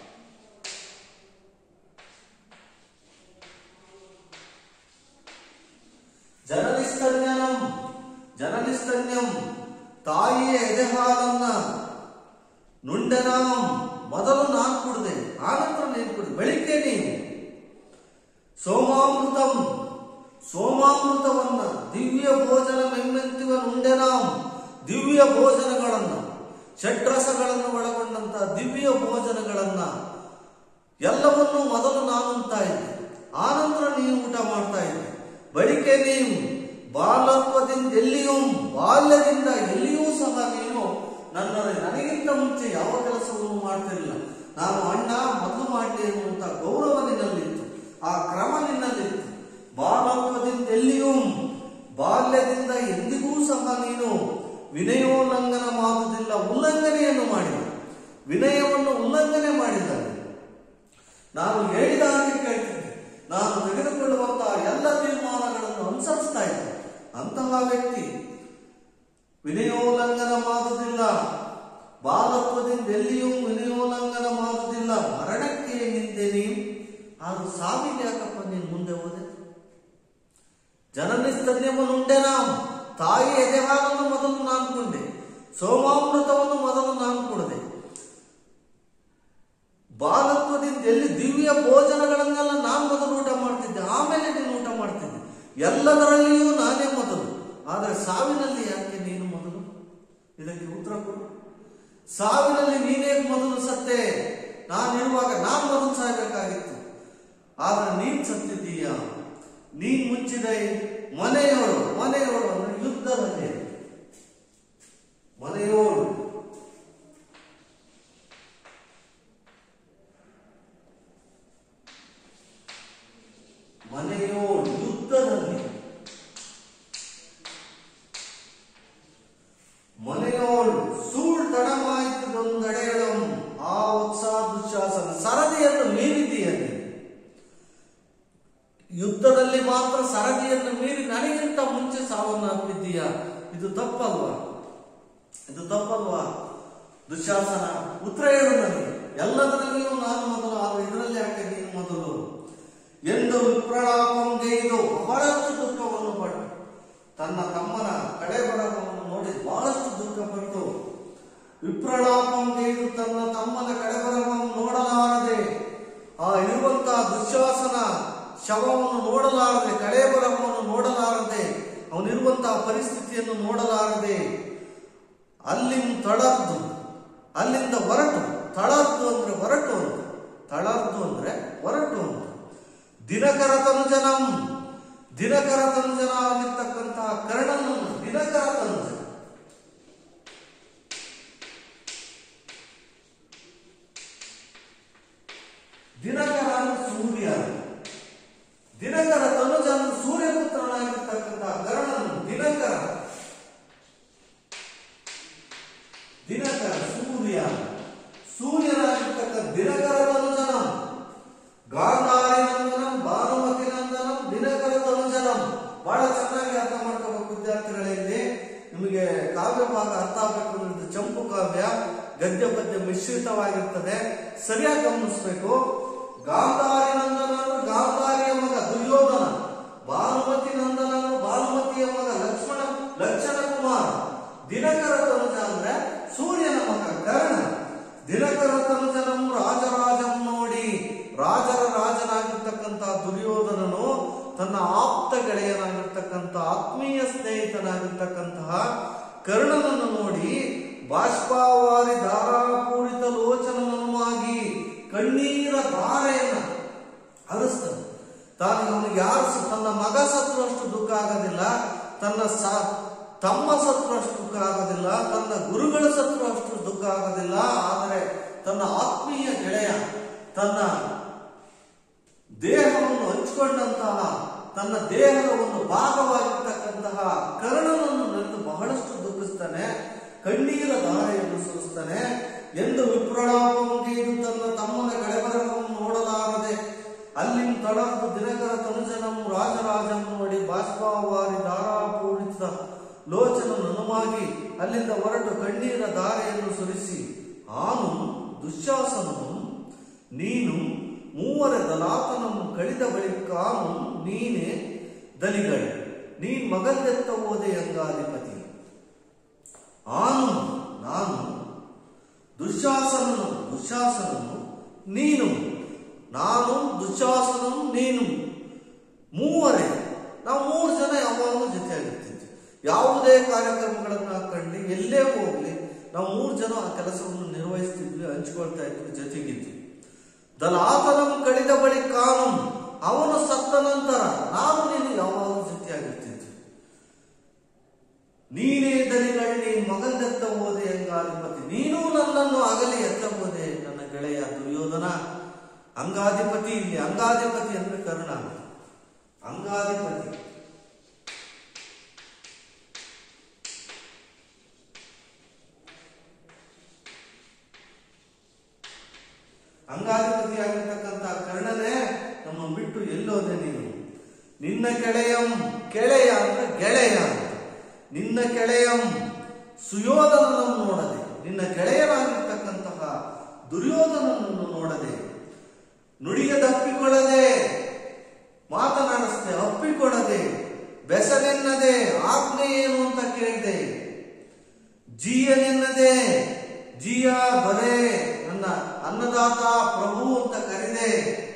ಜನನಿಸ್ತನ್ಯನಂ ಜನನಿಸ್ತನ್ಯಂ ತಾಯಿಯ ಎದೆ ಹಾಲನ್ನ ನುಂಡೆನಾಂ ಮೊದಲು ನಾನು ಕುಡಿದೆ ಆನಂತರ ನೀನು ಕುಡಿದೆ ಬೆಳಿಗ್ಗೆ ನೀನು ಸೋಮಾಮೃತಂ ಸೋಮಾಮೃತವನ್ನ ದಿವ್ಯ ಭೋಜನ ಮೆಮ್ಮೆಂತಿವ ನುಂಡೆನಾಂ ದಿವ್ಯ ಭೋಜನಗಳನ್ನ ಷಡ್ರಸಗಳನ್ನು ಒಳಗೊಂಡಂತ ದಿವ್ಯ ಭೋಜನಗಳನ್ನ ಎಲ್ಲವನ್ನೂ ಮೊದಲು ನಾನು ಉಣ್ತಾ ಇದ್ದೆ ಆನಂತರ ನೀನು ಊಟ ಮಾಡ್ತಾ ಇದ್ದೆ ಬಳಿಕೆ ನೀವು ಬಾಲತ್ವದಿಂದ ಎಲ್ಲಿಯೂ ಬಾಲ್ಯದಿಂದ ಎಲ್ಲಿಯೂ ಸಹ ನೀನು ನನ್ನ ನನಗಿಂತ ಮುಂಚೆ ಯಾವ ಕೆಲಸವನ್ನು ಮಾಡ್ತಿರಲಿಲ್ಲ ನಾನು ಅಣ್ಣ ಮೊದಲು ಮಾಡಲಿ ಎನ್ನುವಂತ ಗೌರವ ನಿನ್ನಲ್ಲಿತ್ತು ಆ ಕ್ರಮ ನಿನ್ನಲ್ಲಿತ್ತು ಬಾಲತ್ವದಿಂದ ಎಲ್ಲಿಯೂ ಬಾಲ್ಯದಿಂದ ಎಂದಿಗೂ ಸಹ ನೀನು ವಿನಯೋಲ್ಲಂಘನ ಮಾಡುವುದಿಲ್ಲ ಉಲ್ಲಂಘನೆಯನ್ನು ಮಾಡಿದ ವಿನಯವನ್ನು ಉಲ್ಲಂಘನೆ ಮಾಡಿದ ನಾನು ಹೇಳಿದ ಹಾಗೆ ಕೇಳ್ತಿದ್ದೆ ನಾನು ತೆಗೆದುಕೊಳ್ಳುವಂತಹ ಎಲ್ಲ ತೀರ್ಮಾನಗಳನ್ನು ಅನುಸರಿಸ್ತಾ ಇದ್ದೆ ಅಂತಹ ವ್ಯಕ್ತಿ ವಿನಯೋಲ್ಲಂಘನ ಮಾಡುವುದಿಲ್ಲ ಬಾಲತ್ವದಿಂದ ಎಲ್ಲಿಯೂ ವಿನಯೋಲ್ಲಂಘನ ಮಾಡುವುದಿಲ್ಲ ಮರಣಕ್ಕೆ ನಿಂದೆ ನೀವು ಆದ್ರೂ ಸಾವಿಗೆ ಯಾಕಪ್ಪ ನೀನು ಮುಂದೆ ಹೋದೆ ಜನನಿ ಸ್ತನ್ಯವನ್ನು ನಾವು ತಾಯಿ ಎದೆ ಹಾಲನ್ನು ಮೊದಲು ನಾನು ಕೊಂಡೆ ಸೋಮಾಮೃತವನ್ನು ಮೊದಲು ನಾನು ಕೊಡದೆ ಬಾಲತ್ವದಿಂದ ಎಲ್ಲಿ ದಿವ್ಯ ಭೋಜನಗಳನ್ನೆಲ್ಲ ನಾನು ಮೊದಲು ಊಟ ಮಾಡ್ತಿದ್ದೆ ಆಮೇಲೆ ನೀನು ಊಟ ಮಾಡ್ತಿದ್ದೆ ಎಲ್ಲದರಲ್ಲಿಯೂ ನಾನೇ ಮೊದಲು ಆದರೆ ಸಾವಿನಲ್ಲಿ ಯಾಕೆ ನೀನು ಮೊದಲು ಇದಕ್ಕೆ ಉತ್ತರ ಕೊಡು ಸಾವಿನಲ್ಲಿ ನೀನೇ ಮೊದಲು ಸತ್ತೆ ನಾನಿರುವಾಗ ನಾನು ಮೊದಲು ಸಾಯ್ಬೇಕಾಗಿತ್ತು ಆದ್ರೆ ನೀನ್ ಸತ್ತಿದ್ದೀಯ ನೀನ್ ಮುಚ್ಚಿದ ಈ ಮನೆಯೋಳು ಮನೆಯೋಳು ಅಂದ್ರೆ ಯುದ್ಧದಲ್ಲಿ ಮನೆಯೋಳು ಮನೆಯೋಳು ಯುದ್ಧದಲ್ಲಿ ಮನೆಯೋಳು ಸೂಳ್ ತಡಮಾಯಿತದೊಂದಡೆಯಳಂ ಆ ಉತ್ಸಾಹ ದುಶ್ಯಾಸನ ಸರದಿಯನ್ನು ಮೀರಿದೀಯ ನೀನು ಯುದ್ಧದಲ್ಲಿ ಮಾತ್ರ ಸರದಿಯನ್ನು ಮೀರಿ ನನಗಿಂತ ಮುಂಚೆ ಸಾವನ್ನು ಅಪ್ಪಿದ್ದೀಯ ಇದು ತಪ್ಪಲ್ವಾ ಇದು ತಪ್ಪಲ್ವಾ ದುಶಾಸನ ಉತ್ತರ ಹೇಳು ನನಗೆ ಎಲ್ಲದರಲ್ಲಿಯೂ ನಾನು ಮೊದಲು ಆದರೆ ಇದರಲ್ಲಿ ಯಾಕೆ ನೀನು ಮೊದಲು ಎಂದು ವಿಪ್ರಲಾಪಂಗೆ ಇದು ಬಹಳಷ್ಟು ದುಃಖವನ್ನು ಪಟ್ಟು ತನ್ನ ತಮ್ಮನ ಕಡೆ ಬರಹವನ್ನು ನೋಡಿ ಬಹಳಷ್ಟು ದುಃಖಪಟ್ಟು ವಿಪ್ರಲಾಪಂಗೆ ಇದು ತನ್ನ ತಮ್ಮನ ಕಡೆ ಬರಹವನ್ನು ನೋಡಲಾರದೆ ಆ ಇರುವಂತಹ ದುಶ್ಯಾಸನ ಶವವನ್ನು ನೋಡಲಾರದೆ ಕಡೆ ಬರಹವನ್ನು ನೋಡಲಾರದೆ ಅವನಿರುವಂತಹ ಪರಿಸ್ಥಿತಿಯನ್ನು ನೋಡಲಾರದೆ ಅಲ್ಲಿ ತಳರ್ದು ಅಲ್ಲಿಂದ ಹೊರಟು ತಳರ್ದು ಅಂದ್ರೆ ಹೊರಟು ಅಂತ ತಳರ್ದು ಅಂದ್ರೆ ಹೊರಟು ಅಂತ ದಿನಕರ ತನುಜನಂ ದಿನಕರ ತನುಜನ ಆಗಿರ್ತಕ್ಕಂತಹ ಕರ್ಣನನ್ನು ದಿನಕರ ತನುಜ ದಿನಕರ ಅಂದ್ರೆ ಸೂರ್ಯ ದಿನಕರ ತನುಜ ಅಂದ್ರೆ ಸೂರ್ಯಪುತ್ರನಾಗಿರ್ತಕ್ಕಂತಹ ಕರ್ಣನು ದಿನಕರ ದಿನಕರ ಸೂರ್ಯ ಸೂರ್ಯನಾಗಿರ್ತಕ್ಕ ದಿನಕರ ತನುಜನಂ ಗಾಂಧಾರಿ ನಂದನಂ ಭಾನುಮತಿ ನಂದನಂ ದಿನಕರ ತನುಜನಂ ಬಹಳ ಚೆನ್ನಾಗಿ ಅರ್ಥ ಮಾಡ್ಕೋಬೇಕು ವಿದ್ಯಾರ್ಥಿಗಳಲ್ಲಿ ನಿಮಗೆ ಕಾವ್ಯ ಭಾಗ ಅರ್ಥ ಆಗಬೇಕು ಅಂದ್ರೆ ಇದು ಚಂಪು ಕಾವ್ಯ ಗದ್ಯ ಪದ್ಯ ಮಿಶ್ರಿತವಾಗಿರ್ತದೆ ಸರಿಯಾಗಿ ಗಮನಿಸ್ಬೇಕು ಗಾಂಧಾರಿ ನಂದನ ಅಂದ್ರೆ ಗಾಂಧಾರಿಯ ಮಗ ದುರ್ಯೋಧನ ಭಾನುಮತಿ ನಂದನ ಅಂದ್ರೆ ಭಾನುಮತಿಯ ಮಗ ಲಕ್ಷ್ಮಣ ಲಕ್ಷಣ ಕುಮಾರ ದಿನಕರ ತನುಜ ಅಂದ್ರೆ ಸೂರ್ಯನ ಮಗ ಕರ್ಣ ದಿನಕರ ತನುಜನಂ ರಾಜರಾಜಂ ನೋಡಿ ರಾಜರ ರಾಜನಾಗಿರ್ತಕ್ಕಂಥ ದುರ್ಯೋಧನನು ತನ್ನ ಆಪ್ತ ಗೆಳೆಯನಾಗಿರ್ತಕ್ಕಂಥ ಆತ್ಮೀಯ ಸ್ನೇಹಿತನಾಗಿರ್ತಕ್ಕಂತಹ ಕರ್ಣನನ್ನು ನೋಡಿ ಬಾಷ್ಪಾವಾರಿ ಧಾರಾಪೂರಿತ ಲೋಚನನನ್ನಾಗಿ ಕಣ್ಣೀರ ಧಾರೆಯನ್ನ ಹರಿಸ್ತಾನೆ ತಾನು ಅವನಿಗೆ ಯಾರು ಸ- ತನ್ನ ಮಗ ಸತ್ರು ಅಷ್ಟು ದುಃಖ ಆಗೋದಿಲ್ಲ ತನ್ನ ಸ ತಮ್ಮ ಸತ್ರು ಅಷ್ಟು ದುಃಖ ಆಗೋದಿಲ್ಲ ತನ್ನ ಗುರುಗಳ ಸತ್ರು ಅಷ್ಟು ದುಃಖ ಆಗೋದಿಲ್ಲ ಆದರೆ ತನ್ನ ಆತ್ಮೀಯ ಗೆಳೆಯ ತನ್ನ ದೇಹವನ್ನು ಹಂಚಿಕೊಂಡಂತಹ ತನ್ನ ದೇಹದ ಒಂದು ಭಾಗವಾಗಿರ್ತಕ್ಕಂತಹ ಕರ್ಣನನ್ನು ನೆನೆದು ಬಹಳಷ್ಟು ದುಃಖಿಸ್ತಾನೆ ಕಣ್ಣೀರ ಧಾರೆಯನ್ನು ಸುರಿಸ್ತಾನೆ ಮೌನವಾಗಿ ಅಲ್ಲಿಂದ ಹೊರಟು ಕಣ್ಣೀರ ಧಾರೆಯನ್ನು ಸುರಿಸಿ ಆನು ದುಶ್ಯಾಸನನು ನೀನು ಮೂವರ ದಲಾತನನ್ನು ಕಳಿದ ಬಳಿಕಾನು ನೀನೇ ದಲಿಗಳು ನೀನ್ ಮಗಲ್ದೆತ್ತ ಹೋದೆ ಅಂಗಾಧಿಪತಿ ಆನು ನಾನು ದುಶ್ಯಾಸನನು ದುಶ್ಯಾಸನನು ನೀನು ನಾನು ದುಶ್ಯಾಸನನು ನೀನು ಮೂವರೇ ನಾವು ಮೂರು ಜನ ಯಾವಾಗಲೂ ಜೊತೆಯಾಗಿರ್ತಿದ್ವಿ ಯಾವುದೇ ಕಾರ್ಯಕ್ರಮಗಳನ್ನ ಕಂಡು ಎಲ್ಲೇ ಹೋಗ್ಲಿ ನಾವು ಮೂರು ಜನ ಆ ಕೆಲಸವನ್ನು ನಿರ್ವಹಿಸ್ತಿದ್ವಿ ಹಂಚ್ಕೊಳ್ತಾ ಇದ್ವಿ ಜೊತೆಗಿದ್ವಿ ದಲಾತನಂ ಕಡಿದ ಬಳಿ ಕಾನೂನು ಅವನು ಸತ್ತ ನಂತರ ನಾನು ನೀನು ಯಾವಾಗಲೂ ಜೊತೆಯಾಗಿರ್ತಿದ್ವಿ ನೀನೇ ದಲಿಗಳು ನೀನ್ ಮಗಲ್ದೆತ್ತ ಹೋದೆ ಅಂಗಾಧಿಪತಿ ನೀನು ನನ್ನನ್ನು ಅಗಲಿ ಎತ್ತ ಹೋದೆ ನನ್ನ ಗೆಳೆಯ ದುರ್ಯೋಧನ ಅಂಗಾಧಿಪತಿ ಇಲ್ಲಿ ಅಂಗಾಧಿಪತಿ ಅಂದ್ರೆ ಕರ್ಣ ಅಂಗಾಧಿಪತಿ ಅಂಗಾಧಿಪತಿ ಆಗಿರ್ತಕ್ಕಂಥ ಕರ್ಣನೇ ನಮ್ಮ ಬಿಟ್ಟು ಎಲ್ಲೋದೆ ನೀನು ನಿನ್ನ ಕೆಳೆಯಂ ಕೆಳೆಯ ಅಂದ್ರೆ ಗೆಳೆಯ ಅಂತ ನಿನ್ನ ಕೆಳೆಯಂ ಸುಯೋಧನನನ್ನು ನೋಡದೆ ನಿನ್ನ ಗೆಳೆಯರಾಗಿರ್ತಕ್ಕಂತಹ ದುರ್ಯೋಧನನನ್ನು ನೋಡದೆ ನುಡಿಯದ ಅಪ್ಪಿಕೊಳ್ಳದೆ ಮಾತನಾಡಿಸ್ದೆ ಅಪ್ಪಿಕೊಡದೆ ಬೆಸನೆನ್ನದೆ ಆಜ್ಞೆ ಏನು ಅಂತ ಕೇಳಿದೆ ಜೀಯನೆನ್ನದೆ ಜಿಯ ಬರೇ ನನ್ನ ಅನ್ನದಾತ ಪ್ರಭು ಅಂತ ಕರೆದೆ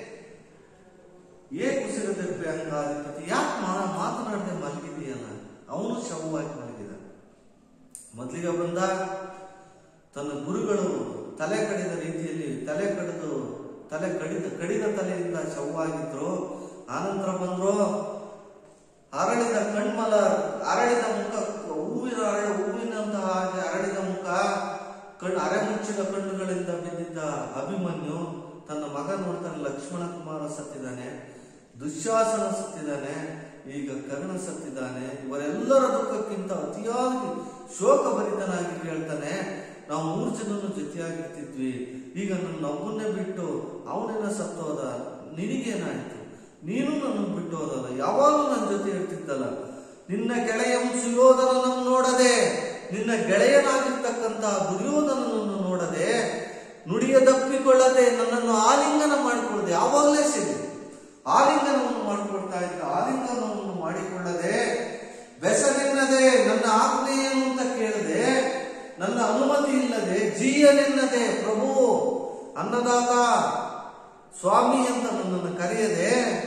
ಏ ಕುಸಿರದಿರ್ಬೆ ಅಂಗಾಧಿಪತಿ ಯಾಕೆ ಮಾತನಾಡದೆ ಮಲಗಿದೆಯಲ್ಲ ಅವನು ಶವವಾಗಿ ಮಲಗಿದ ಮೊದಲಿಗೆ ಬಂದ ತನ್ನ ಗುರುಗಳು ತಲೆ ಕಡಿದ ರೀತಿಯಲ್ಲಿ ತಲೆ ಕಡಿದು ತಲೆ ಕಡಿದ ಕಡಿದ ತಲೆಯಿಂದ ಶವವಾಗಿದ್ರು ಆನಂತರ ಬಂದ್ರು ಅರಳಿದ ಕಣ್ಮಲ ಅರಳಿದ ಮುಖ ಹೂವಿನ ಅರಳ ಹೂವಿನಂತಹ ಹಾಗೆ ಅರಳಿದ ಮುಖ ಕಣ್ಣು ಅರೆ ಮುಚ್ಚಿದ ಕಣ್ಣುಗಳಿಂದ ಬಿದ್ದಿದ್ದ ಅಭಿಮನ್ಯು ತನ್ನ ಮಗ ನೋಡ್ತಾನೆ ಲಕ್ಷ್ಮಣ ಕುಮಾರ ಸತ್ತಿದ್ದಾನೆ ದುಶ್ಯಾಸನ ಸತ್ತಿದ್ದಾನೆ ಈಗ ಕರ್ಣ ಸತ್ತಿದ್ದಾನೆ ಇವರೆಲ್ಲರ ದುಃಖಕ್ಕಿಂತ ಅತಿಯಾಗಿ ಶೋಕಭರಿತನಾಗಿ ಕೇಳ್ತಾನೆ ನಾವು ಮೂರು ಜನನು ಜೊತೆಯಾಗಿರ್ತಿದ್ವಿ ಈಗ ನನ್ನ ಒಬ್ಬನ್ನೇ ಬಿಟ್ಟು ಅವನೆಲ್ಲ ಸತ್ತೋದ ನಿನಗೇನಾಯ್ತು ನೀನು ನನ್ನ ಬಿಟ್ಟು ಹೋದಲ್ಲ ಯಾವಾಗಲೂ ನನ್ನ ಜೊತೆ ಇರ್ತಿದ್ದಲ್ಲ ನಿನ್ನ ಗೆಳೆಯ ಸುಯೋಧನನನ್ನು ನೋಡದೆ ನಿನ್ನ ಗೆಳೆಯನಾಗಿರ್ತಕ್ಕಂಥ ದುರ್ಯೋಧನನನ್ನು ನೋಡದೆ ನುಡಿಯ ದಪ್ಪಿಕೊಳ್ಳದೆ ನನ್ನನ್ನು ಆಲಿಂಗನ ಮಾಡಿಕೊಳ್ಳದೆ ಯಾವಾಗಲೇ ಸಿಗಿ ಆಲಿಂಗನವನ್ನು ಮಾಡಿಕೊಳ್ತಾ ಇದ್ದ ಆಲಿಂಗನವನ್ನು ಮಾಡಿಕೊಳ್ಳದೆ ಬೆಸನೆನ್ನದೆ ನನ್ನ ಆಜ್ಞೆ ಏನು ಅಂತ ಕೇಳದೆ ನನ್ನ ಅನುಮತಿ ಇಲ್ಲದೆ ಜೀಯನೆನ್ನದೆ ಪ್ರಭು ಅನ್ನದಾತ ಸ್ವಾಮಿ ಅಂತ ನನ್ನನ್ನು ಕರೆಯದೆ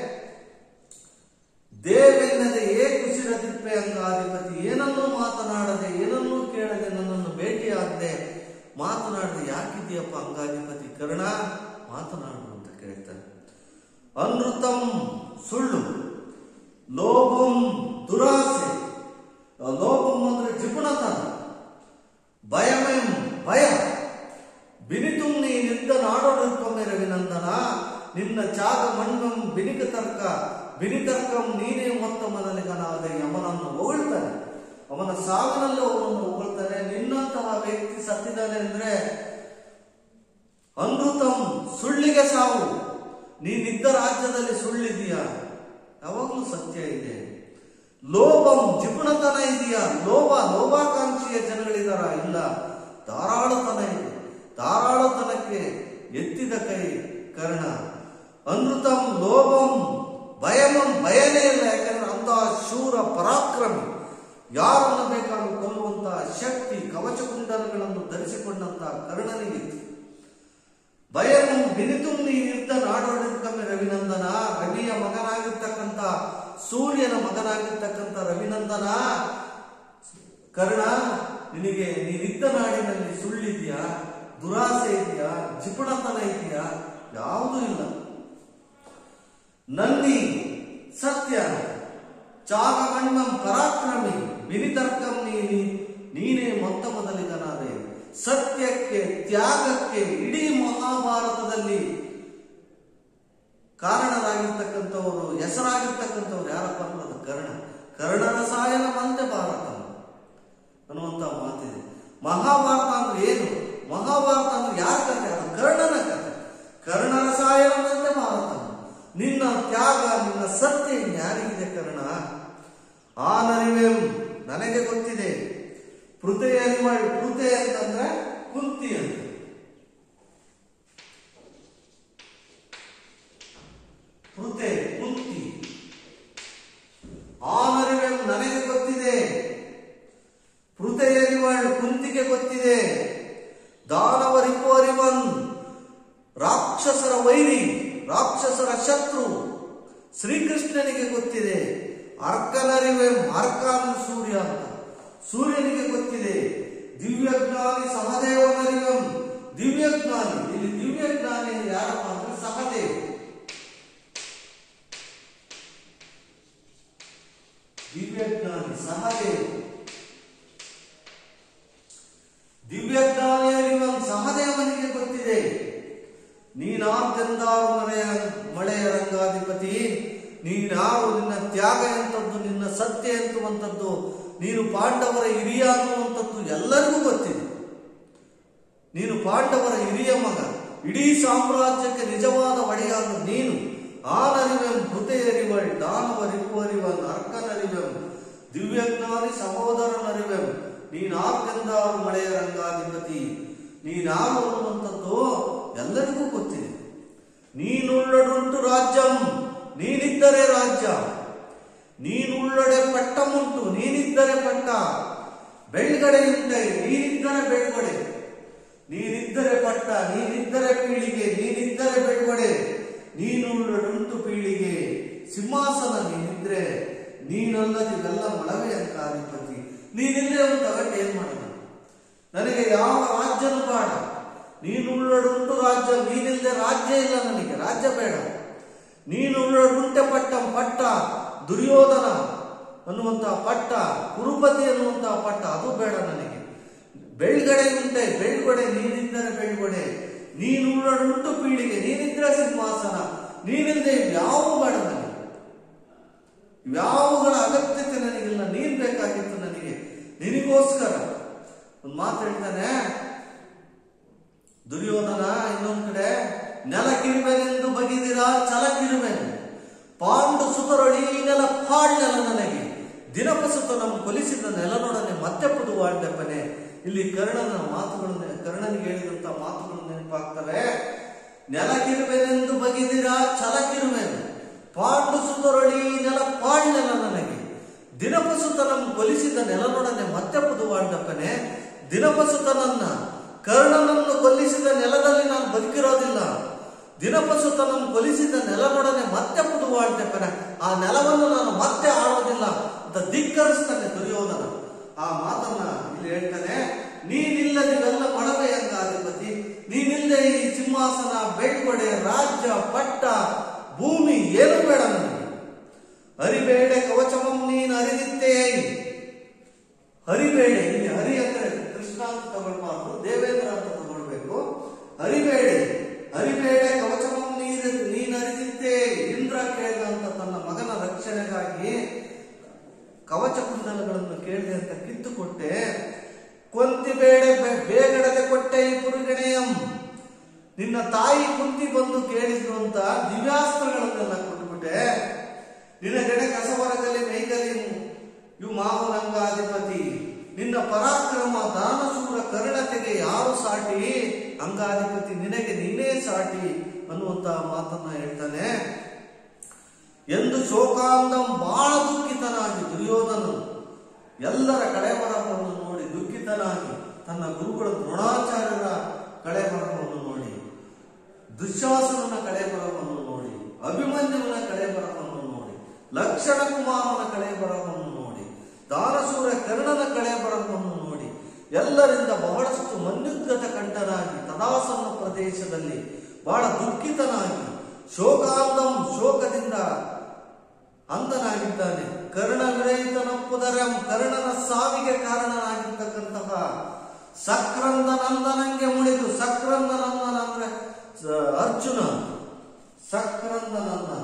ದೇವೆನ್ನದೆ ಏ ಕುಸಿರದಿಪ್ಪೆ ಅಂಗಾಧಿಪತಿ ಏನನ್ನೂ ಮಾತನಾಡದೆ ಏನನ್ನೂ ಕೇಳದೆ ನನ್ನನ್ನು ಭೇಟಿಯಾಗದೆ ಮಾತನಾಡದೆ ಯಾಕಿದೆಯಪ್ಪ ಅಂಗಾಧಿಪತಿ ಕರ್ಣ ಮಾತನಾಡು ಅಂತ ಕೇಳ್ತಾನೆ ಅನೃತಂ ಸುಳ್ಳು ಲೋಭಂ ದುರಾಸೆ ಲೋಭಂ ಅಂದ್ರೆ ಜಿಪುಣತನ ಭಯಮಂ ಭಯ ಬಿನಿತು ನೀ ನಿದ್ದ ನಾಡೋಡುತ್ತೊಮ್ಮೆ ರವಿನಂದನ ನಿನ್ನ ಚಾಗ ಮಣ್ಣಂ ಬಿನಿಕ ತರ್ಕ ಬಿನಿತರ್ಕಂ ನೀನೇ ಮೊತ್ತ ಮೊದಲಿಗನಾದ ಯಮನನ್ನು ಹೊಗಳ್ತಾನೆ ಅವನ ಸಾವಿನಲ್ಲಿ ಅವನನ್ನು ಹೊಗಳ್ತಾನೆ ನಿನ್ನಂತಹ ವ್ಯಕ್ತಿ ಸತ್ತಿದ್ದಾನೆ ಅಂದ್ರೆ ಅನೃತಂ ಸುಳ್ಳಿಗೆ ಸಾವು ನೀನಿದ್ದ ರಾಜ್ಯದಲ್ಲಿ ಸುಳ್ಳಿದೆಯಾ ಯಾವಾಗಲೂ ಸತ್ಯ ಇದೆ ಲೋಭಂ ಜಿಪುಣತನ ಇದೆಯಾ ಲೋಭ ಲೋಭಾಕಾಂಕ್ಷಿಯ ಜನಗಳಿದಾರ ಇಲ್ಲ ಧಾರಾಳತನ ಇದೆ ಧಾರಾಳತನಕ್ಕೆ ಎತ್ತಿದ ಕೈ ಕರ್ಣ ಅನೃತಂ ಲೋಭಂ ಭಯಮಂ ಭಯನೇ ಇಲ್ಲ ಯಾಕಂದ್ರೆ ಅಂತಹ ಶೂರ ಪರಾಕ್ರಮಿ ಯಾರನ್ನ ಬೇಕಾದ್ರೂ ಕೊಲ್ಲುವಂತಹ ಶಕ್ತಿ ಕವಚ ಕುಂಡಲಗಳನ್ನು ಧರಿಸಿಕೊಂಡಂತಹ ಕರ್ಣನಿಗಿತ್ತು ಭಯನು ಬಿನಿತು ನೀನಿದ್ದ ನಾಡೋಡಿಕಮ್ಮೆ ರವಿನಂದನ ರವಿಯ ಮಗನಾಗಿರ್ತಕ್ಕಂಥ ಸೂರ್ಯನ ಮಗನಾಗಿರ್ತಕ್ಕಂಥ ರವಿನಂದನ ಕರ್ಣ ನಿನಗೆ ನೀನಿದ್ದ ನಾಡಿನಲ್ಲಿ ಸುಳ್ಳಿದೆಯಾ ದುರಾಸೆ ಇದೆಯಾ ಜಿಪುಣತನ ಇದೆಯಾ ಯಾವುದೂ ಇಲ್ಲ ನನ್ನಿ ಸತ್ಯ ಚಾಗಕಣ್ಣಂ ಪರಾಕ್ರಮಿ ಬಿನಿತರ್ಕಂ ನೀನಿ ನೀನೇ ಮೊತ್ತ ಮೊದಲಿಗನಾದೆ ಸತ್ಯಕ್ಕೆ ತ್ಯಾಗಕ್ಕೆ ಇಡೀ ಮಹಾಭಾರತದಲ್ಲಿ ಕಾರಣರಾಗಿರ್ತಕ್ಕಂಥವರು ಹೆಸರಾಗಿರ್ತಕ್ಕಂಥವ್ರು ಯಾರಪ್ಪ ಅಂದ್ರೆ ಅದು ಕರ್ಣ ಕರ್ಣನ ಸಾಯನ ಮಂತೆ ಭಾರತ ಅನ್ನುವಂತ ಮಾತಿದೆ ಮಹಾಭಾರತ ಅಂದ್ರೆ ಏನು ಮಹಾಭಾರತ ಅಂದ್ರೆ ಯಾರ ಕಥೆ ಅದು ಕರ್ಣನ ಕಥೆ ಕರ್ಣನ ಸಾಯನಂತೆ ಭಾರತ ನಿನ್ನ ತ್ಯಾಗ ನಿನ್ನ ಸತ್ಯ ಯಾರಿಗಿದೆ ಕರ್ಣ ಆ ನರಿವೆ ನನಗೆ ಗೊತ್ತಿದೆ ವೈರಿ ರಾಕ್ಷಸರ ಶತ್ರು ಶ್ರೀಕೃಷ್ಣನಿಗೆ ಗೊತ್ತಿದೆ ಅರ್ಕನರಿವೆ ಅರ್ಕಾನ್ ಸೂರ್ಯ ಅಂತ ಸೂರ್ಯನಿಗೆ ಗೊತ್ತಿದೆ ದಿವ್ಯಜ್ಞಾನಿ ಸಹದೇವನರಿವಂ ದಿವ್ಯಜ್ಞಾನಿ ಇಲ್ಲಿ ದಿವ್ಯಜ್ಞಾನಿ ಯಾರಪ್ಪ ಅಂದ್ರೆ ಸಹದೇವ್ ದಿವ್ಯಜ್ಞಾನಿ ಸಹದೇವ್ ದಿವ್ಯಜ್ಞಾನಿಯರಿವಂ ಸಹದೇವನಿಗೆ ಗೊತ್ತಿದೆ ನೀನಾರ್ತೆಂದಾರು ಮಳೆಯ ಮಳೆಯ ರಂಗಾಧಿಪತಿ ನೀನಾರು ನಿನ್ನ ತ್ಯಾಗ ಎಂತದ್ದು ನಿನ್ನ ಸತ್ಯ ಎಂತುವಂಥದ್ದು ನೀನು ಪಾಂಡವರ ಹಿರಿಯ ಅನ್ನುವಂಥದ್ದು ಎಲ್ಲರಿಗೂ ಗೊತ್ತಿದೆ ನೀನು ಪಾಂಡವರ ಹಿರಿಯ ಮಗ ಇಡೀ ಸಾಮ್ರಾಜ್ಯಕ್ಕೆ ನಿಜವಾದ ಒಡೆಯಾದ ನೀನು ಆನರಿವೆಂ ಹೃದಯರಿವಳ್ ದಾನವರಿವರಿವನ್ ಅರ್ಕನರಿವೆಂ ದಿವ್ಯಜ್ಞಾನಿ ಸಹೋದರನರಿವೆಂ ನೀನಾರ್ಕೆಂದಾರು ಮಳೆಯ ರಂಗಾಧಿಪತಿ ನೀನಾರು ಅನ್ನುವಂಥದ್ದು ಎಲ್ಲರಿಗೂ ಗೊತ್ತಿದೆ ನೀನುಳ್ಳಡುಂಟು ರಾಜ್ಯಂ ನೀನಿದ್ದರೆ ರಾಜ್ಯ ನೀನುಳ್ಳಡೆ ಪಟ್ಟಮುಂಟು ನೀನಿದ್ದರೆ ಪಟ್ಟ ಬೆಳ್ಗಡೆಯುಂಟೆ ನೀನಿದ್ದರೆ ಬೆಳ್ಗಡೆ ನೀನಿದ್ದರೆ ಪಟ್ಟ ನೀನಿದ್ದರೆ ಪೀಳಿಗೆ ನೀನಿದ್ದರೆ ಬೆಳ್ಗಡೆ ನೀನುಳ್ಳಡುಂಟು ಪೀಳಿಗೆ ಸಿಂಹಾಸನ ನೀನಿದ್ರೆ ನೀನಲ್ಲದಿವೆಲ್ಲ ಮಳವೆ ಅಂತ ಅಧಿಪತಿ ನೀನಿಲ್ಲೇ ಒಂದು ತಗಟ್ಟು ಏನ್ ಮಾಡೋದು ನನಗೆ ಯಾವ ರಾಜ್ಯನೂ ಬೇಡ ನೀನುಳ್ಳಡುಂಟು ರಾಜ್ಯ ನೀನಿಲ್ಲದೆ ರಾಜ್ಯ ಇಲ್ಲ ನನಗೆ ರಾಜ್ಯ ಬೇಡ ನೀನುಳ್ಳಡುಂಟೆ ಪಟ್ಟ ಪಟ್ಟ ದುರ್ಯೋಧನ ಅನ್ನುವಂತಹ ಪಟ್ಟ ಕುರುಪತಿ ಅನ್ನುವಂತಹ ಪಟ್ಟ ಅದು ಬೇಡ ನನಗೆ ಬೆಳ್ಗಡೆ ಉಂಟೆ ಬೆಳ್ಗೊಡೆ ನೀನಿದ್ದರೆ ಬೆಳ್ಗೊಡೆ ನೀನುಳ್ಳಡುಂಟು ಪೀಳಿಗೆ ನೀನಿದ್ರೆ ಸಿಂಹಾಸನ ನೀನಿಲ್ಲದೆ ಯಾವ ಬೇಡ ನನಗೆ ಯಾವುಗಳ ಅಗತ್ಯತೆ ನನಗಿಲ್ಲ ನೀನ್ ಬೇಕಾಗಿತ್ತು ನನಗೆ ನಿನಗೋಸ್ಕರ ಒಂದು ಮಾತು ಹೇಳ್ತಾನೆ ದುರ್ಯೋಧನ ಇನ್ನೊಂದ್ ಕಡೆ ನೆಲಕ್ಕಿರುವೆನೆಂದು ಬಗೆದಿರ ಛಲಕ್ಕಿರುವೆನು ಪಾಂಡು ಸುತರೊಳಿ ನೆಲ ಪಾಳ್ನೆಲ ನನಗೆ ದಿನಪಸುತ ನಮ್ಮ ಕೊಲಿಸಿದ ನೆಲನೊಡನೆ ಮತ್ತೆ ಪುದುವಾಳ್ದೆಪ್ಪನೆ ಇಲ್ಲಿ ಕರ್ಣನ ಮಾತುಗಳನ್ನು ಕರ್ಣನಿಗೆ ಹೇಳಿದಂತ ಮಾತುಗಳು ನೆನಪಾಗ್ತವೆ ನೆಲಕಿರುವೆನೆಂದು ಬಗೆದಿರ ಛಲಕ್ಕಿರುವೆನು ಪಾಂಡು ಸುತರೊಳಿ ನೆಲ ಪಾಳ್ನೆಲ ನನಗೆ ದಿನಪಸುತನಂ ಕೊಲಿಸಿದ ನೆಲನೊಡನೆ ಮತ್ತೆ ಪುದುವಾಳ್ದಪ್ಪನೆ ದಿನಪಸುತನನ್ನ ಕರ್ಣನನ್ನು ಕೊಲ್ಲಿಸಿದ ನೆಲದಲ್ಲಿ ನಾನು ಬದುಕಿರೋದಿಲ್ಲ ದಿನಪಸುತನಂ ಕೊಲಿಸಿದ ನೆಲನೊಡನೆ ಮತ್ತೆ ಪುದುವಾಳ್ದಪ್ಪನೆ ಆ ನೆಲವನ್ನು ನಾನು ಮತ್ತೆ ಆಳೋದಿಲ್ಲ ಅಂತ ಧಿಕ್ಕರಿಸ್ತಾನೆ ದುರ್ಯೋಧನ ಆ ಮಾತನ್ನ ಇಲ್ಲಿ ಹೇಳ್ತಾನೆ ನೀನಿಲ್ಲದಿವೆಲ್ಲ ಮಳವೆ ಎಂದ ಅಧಿಪತಿ ನೀನಿಲ್ಲದೆ ಈ ಸಿಂಹಾಸನ ಬೆಳ್ಗೊಡೆ ರಾಜ್ಯ ಪಟ್ಟ ಭೂಮಿ ಏನು ಬೇಡ ನನಗೆ ಹರಿಬೇಡೆ ಕವಚವಂ ನೀನು ಅರಿದಿತ್ತೇ ಹರಿಬೇಡೆ ಇಲ್ಲಿ ಹರಿ ಅಂದ್ರೆ ಕೃಷ್ಣ ಅಂತ ತಗೊಳ್ಬಾರ್ದು ದೇವೇಂದ್ರ ಅಂತ ತಗೊಳ್ಬೇಕು ಹರಿಬೇಡೆ ಹರಿಬೇಡೆ ಕವಚವಂ ನೀರು ನೀನು ಅರಿದಿತ್ತೇ ಇಂದ್ರ ಕೇಳಿದಂತ ತನ್ನ ಮಗನ ರಕ್ಷಣೆಗಾಗಿ ಕವಚ ಕುಂಡಲಗಳನ್ನು ಕೇಳಿದೆ ಅಂತ ಕಿತ್ತು ಕೊಟ್ಟೆ ಕೊಂತಿ ಬೇಡ ಬೇಗಡದೆ ಕೊಟ್ಟೆ ಈ ಪುರುಗಣೆಯಂ ನಿನ್ನ ತಾಯಿ ಕುಂತಿ ಬಂದು ಕೇಳಿದ್ರು ಅಂತ ದಿವ್ಯಾಸ್ತ್ರಗಳನ್ನೆಲ್ಲ ಕೊಟ್ಬಿಟ್ಟೆ ನಿನಗಡೆ ಕಸವರಗಲಿ ಮೈಗಲಿ ಇವು ಮಾವನಂಗಾಧಿಪತಿ ನಿನ್ನ ಪರಾಕ್ರಮ ದಾನಶೂರ ಕರುಣತೆಗೆ ಯಾರು ಸಾಟಿ ಅಂಗಾಧಿಪತಿ ನಿನಗೆ ನೀನೇ ಸಾಟಿ ಅನ್ನುವಂತಹ ಮಾತನ್ನ ಹೇಳ್ತಾನೆ ಎಂದು ಶೋಕಾಂದಂ ಬಹಳ ದುಃಖಿತನಾಗಿ ದುರ್ಯೋಧನನು ಎಲ್ಲರ ಕಳೆಬರಹವನ್ನು ನೋಡಿ ದುಃಖಿತನಾಗಿ ತನ್ನ ಗುರುಗಳ ದ್ರೋಣಾಚಾರ್ಯರ ಕಳೆಬರಹವನ್ನು ನೋಡಿ ದುಶ್ಯಾಸನನ ಕಳೆಬರಹವನ್ನು ನೋಡಿ ಅಭಿಮನ್ಯುವಿನ ಕಳೆಬರಹವನ್ನು ನೋಡಿ ಲಕ್ಷಣ ಕುಮಾರನ ಕಳೆಬರಹವನ್ನು ನೋಡಿ ದಾನಶೂರ ಕರ್ಣನ ಕಳೆಬರಹವನ್ನು ನೋಡಿ ಎಲ್ಲರಿಂದ ಬಹಳಷ್ಟು ಮನ್ಯುದ್ಗತ ಕಂಠನಾಗಿ ತದಾಸನ್ನ ಪ್ರದೇಶದಲ್ಲಿ ಬಹಳ ದುಃಖಿತನಾಗಿ ಶೋಕಾಂದಂ ಶೋಕದಿಂದ ಅಂಧನಾಗಿದ್ದಾನೆ ಕರ್ಣ ವಿರಹಿತನಪ್ಪುದರಂ ಕರ್ಣನ ಸಾವಿಗೆ ಕಾರಣನಾಗಿರ್ತಕ್ಕಂತಹ ಸಕ್ರಂದ ನಂದನಂಗೆ ಮುಳಿದು ಸಕ್ರಂದ ನಂದನ ಅಂದ್ರೆ ಸ- ಅರ್ಜುನ ಸಕ್ರಂದ ನಂದನ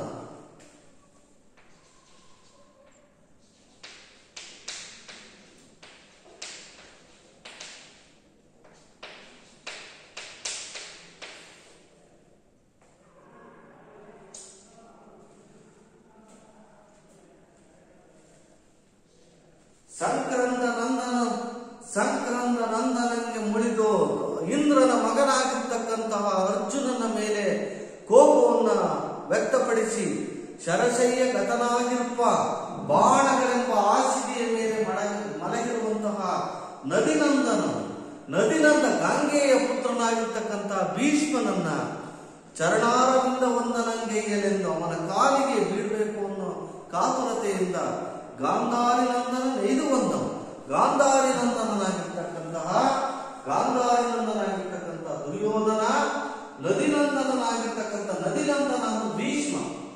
ಸಂಕ್ರಂದ ನಂದನ ಸಂಕ್ರಂದ ನಂದನಂಗೆ ಮುಳಿದು ಇಂದ್ರನ ಮಗನಾಗಿರ್ತಕ್ಕಂತಹ ಅರ್ಜುನನ ಮೇಲೆ ಕೋಪವನ್ನ ವ್ಯಕ್ತಪಡಿಸಿ ಶರಶಯ್ಯ ಗತನಾಗಿರುವ ಬಾಣಗಳೆಂಬ ಹಾಸಿಗೆಯ ಮೇಲೆ ಮಡ- ಮಲಗಿರುವಂತಹ ನದಿನಂದನ ನದಿನಂದ ಗಂಗೆಯ ಪುತ್ರನಾಗಿರ್ತಕ್ಕಂತಹ ಭೀಷ್ಮನನ್ನ ಚರಣಾರವಿಂದ ವಂದನಂಗೈಯಲೆಂದು ಅವನ ಕಾಲಿಗೆ ಬೀಳಬೇಕು ಅನ್ನೋ ಕಾತುರತೆಯಿಂದ ಗಾಂಧಾರಿ ನಂದನ ನೈದು ಒಂದವು ಗಾಂಧಾರಿ ನಂದನನಾಗಿರ್ತಕ್ಕಂತಹ ಗಾಂಧಾರಿ ನಂದನಾಗಿರ್ತಕ್ಕಂಥ ದುರ್ಯೋಧನ ನದಿನಂದನಾಗಿರ್ತಕ್ಕಂಥ ನದಿನಂದನ ಅನ್ನೋ ಭೀಷ್ಮ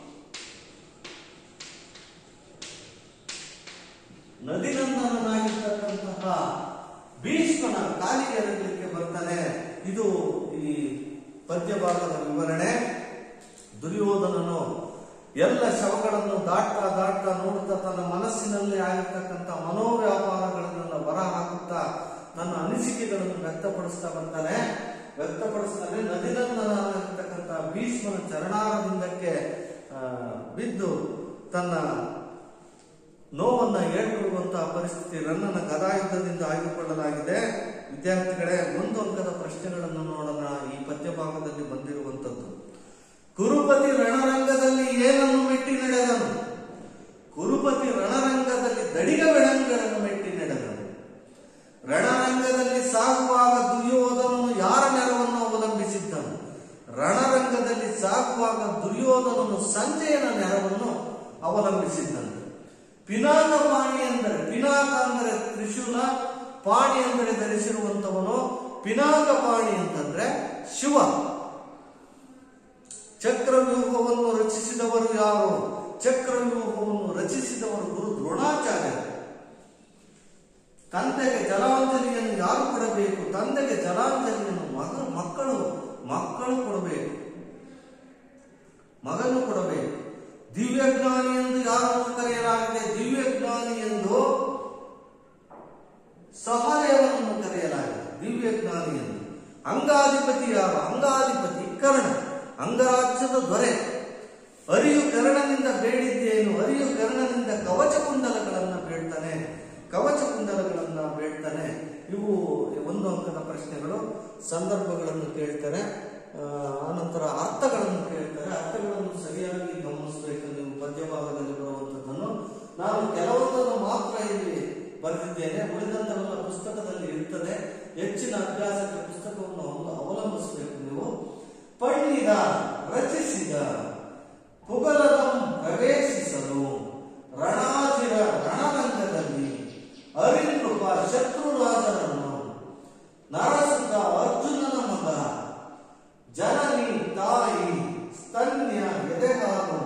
ನದಿನಂದನಾಗಿರ್ತಕ್ಕಂತಹ ಭೀಷ್ಮನ ಕಾಲಿಗೆ ಎರಗಲಿಕ್ಕೆ ಬರ್ತಾನೆ ಇದು ಈ ಪದ್ಯ ಭಾಗದ ವಿವರಣೆ ದುರ್ಯೋಧನನು ಎಲ್ಲ ಶವಗಳನ್ನು ದಾಟ್ತಾ ದಾಟ್ತಾ ನೋಡುತ್ತಾ ತನ್ನ ಮನಸ್ಸಿನಲ್ಲಿ ಆಗಿರ್ತಕ್ಕಂಥ ಮನೋವ್ಯಾಪಾರಗಳನ್ನೆಲ್ಲ ಹೊರ ಹಾಕುತ್ತಾ ನನ್ನ ಅನಿಸಿಕೆಗಳನ್ನು ವ್ಯಕ್ತಪಡಿಸ್ತಾ ಬರ್ತಾನೆ ವ್ಯಕ್ತಪಡಿಸ್ತಾನೆ ನದಿನಂದನಾಗಿರ್ತಕ್ಕಂಥ ಭೀಷ್ಮನ ಚರಣಾರವಿಂದಕ್ಕೆ ಆ, ಬಿದ್ದು ತನ್ನ ನೋವನ್ನ ಹೇಳ್ಕೊಳ್ಳುವಂತಹ ಪರಿಸ್ಥಿತಿ ರನ್ನನ ಗದಾಯುದ್ಧದಿಂದ ಆಯ್ದುಕೊಳ್ಳಲಾಗಿದೆ ವಿದ್ಯಾರ್ಥಿಗಳೇ ಒಂದು ಅಂಕದ ಪ್ರಶ್ನೆಗಳನ್ನು ನೋಡೋಣ ಈ ಪದ್ಯ ಭಾಗದಲ್ಲಿ ಬಂದಿರುವಂತದ್ದು ಕುರುಪತಿ ರಣರಂಗದಲ್ಲಿ ಏನನ್ನು ಮೆಟ್ಟಿ ನಡೆದನು ಕುರುಪತಿ ರಣರಂಗದಲ್ಲಿ ದಡಿಗ ಬೆಳಂಗಳನ್ನು ಮೆಟ್ಟಿ ನಡೆದನು ರಣರಂಗದಲ್ಲಿ ಸಾಗುವಾಗ ದುರ್ಯೋಧನನು ಯಾರ ನೆರವನ್ನು ಅವಲಂಬಿಸಿದ್ದನು ರಣರಂಗದಲ್ಲಿ ಸಾಗುವಾಗ ದುರ್ಯೋಧನನು ಸಂಜಯನ ನೆರವನ್ನು ಅವಲಂಬಿಸಿದ್ದನು ಪಿನಾಕ ಪಾಣಿ ಅಂದರೆ ಪಿನಾಕ ಅಂದರೆ ತ್ರಿಶೂಲ ಪಾಣಿ ಅಂದರೆ ಧರಿಸಿರುವಂತವನು ಪಿನಾಕ ಪಾಣಿ ಅಂತಂದ್ರೆ ಶಿವ ಚಕ್ರವ್ಯೂಹವನ್ನು ರಚಿಸಿದವರು ಯಾರು ಚಕ್ರವ್ಯೂಹವನ್ನು ರಚಿಸಿದವರು ಗುರು ದ್ರೋಣಾಚಾರ್ಯರು ತಂದೆಗೆ ಜಲಾಂಜಲಿಯನ್ನು ಯಾರು ಕೊಡಬೇಕು ತಂದೆಗೆ ಜಲಾಂಜಲಿಯನ್ನು ಮಗ ಮಕ್ಕಳು ಮಕ್ಕಳು ಕೊಡಬೇಕು ಮಗನು ಕೊಡಬೇಕು ದಿವ್ಯಜ್ಞಾನಿ ಎಂದು ಯಾರನ್ನು ಕರೆಯಲಾಗಿದೆ ದಿವ್ಯಜ್ಞಾನಿ ಎಂದು ಸಹದೇವನನ್ನು ಕರೆಯಲಾಗಿದೆ ದಿವ್ಯಜ್ಞಾನಿ ಎಂದು ಅಂಗಾಧಿಪತಿ ಯಾರು ಅಂಗಾಧಿಪತಿ ಕರ್ಣ ಅಂಗರಾಜ್ಯದ ದೊರೆ ಅರಿಯು ಕರ್ಣನಿಂದ ಬೇಡಿದ್ದೇನು ಅರಿಯು ಕರ್ಣನಿಂದ ಕವಚ ಕುಂಡಲಗಳನ್ನ ಬೇಡ್ತಾನೆ ಕವಚ ಕುಂಡಲಗಳನ್ನ ಬೇಡ್ತಾನೆ ಇವು ಒಂದು ಅಂಕದ ಪ್ರಶ್ನೆಗಳು ಸಂದರ್ಭಗಳನ್ನು ಕೇಳ್ತಾರೆ ಆ, ಆನಂತರ ಅರ್ಥಗಳನ್ನು ಕೇಳ್ತಾರೆ ಅರ್ಥಗಳನ್ನು ಸರಿಯಾಗಿ ಗಮನಿಸಬೇಕು ನೀವು ಪದ್ಯ ಭಾಗದಲ್ಲಿ ಬರುವಂತದ್ದನ್ನು ನಾನು ಕೆಲವೊಂದನ್ನು ಮಾತ್ರ ಇಲ್ಲಿ ಬರೆದಿದ್ದೇನೆ ಉಳಿದಂತೆಲ್ಲ ಪುಸ್ತಕದಲ್ಲಿ ಇರ್ತದೆ ಹೆಚ್ಚಿನ ಅಭ್ಯಾಸಕ್ಕೆ ಪುಸ್ತಕವನ್ನು ಅವಲ- ಅವಲಂಬಿಸಬೇಕು ನೀವು ಪಣ್ಣಿದ ರಚಿಸಿದ ಪುಗಲದಂ ಪ್ರವೇಶಿಸಲು ರಣಾಜಿರ ರಣರಂಗದಲ್ಲಿ ಅರಿನೃಪ ಶತ್ರುರಾಜರನ್ನು ನರಸುತ ಅರ್ಜುನನ ಮಗ ಜನನಿ ತಾಯಿ ಸ್ತನ್ಯ ಎದೆಹಾಲು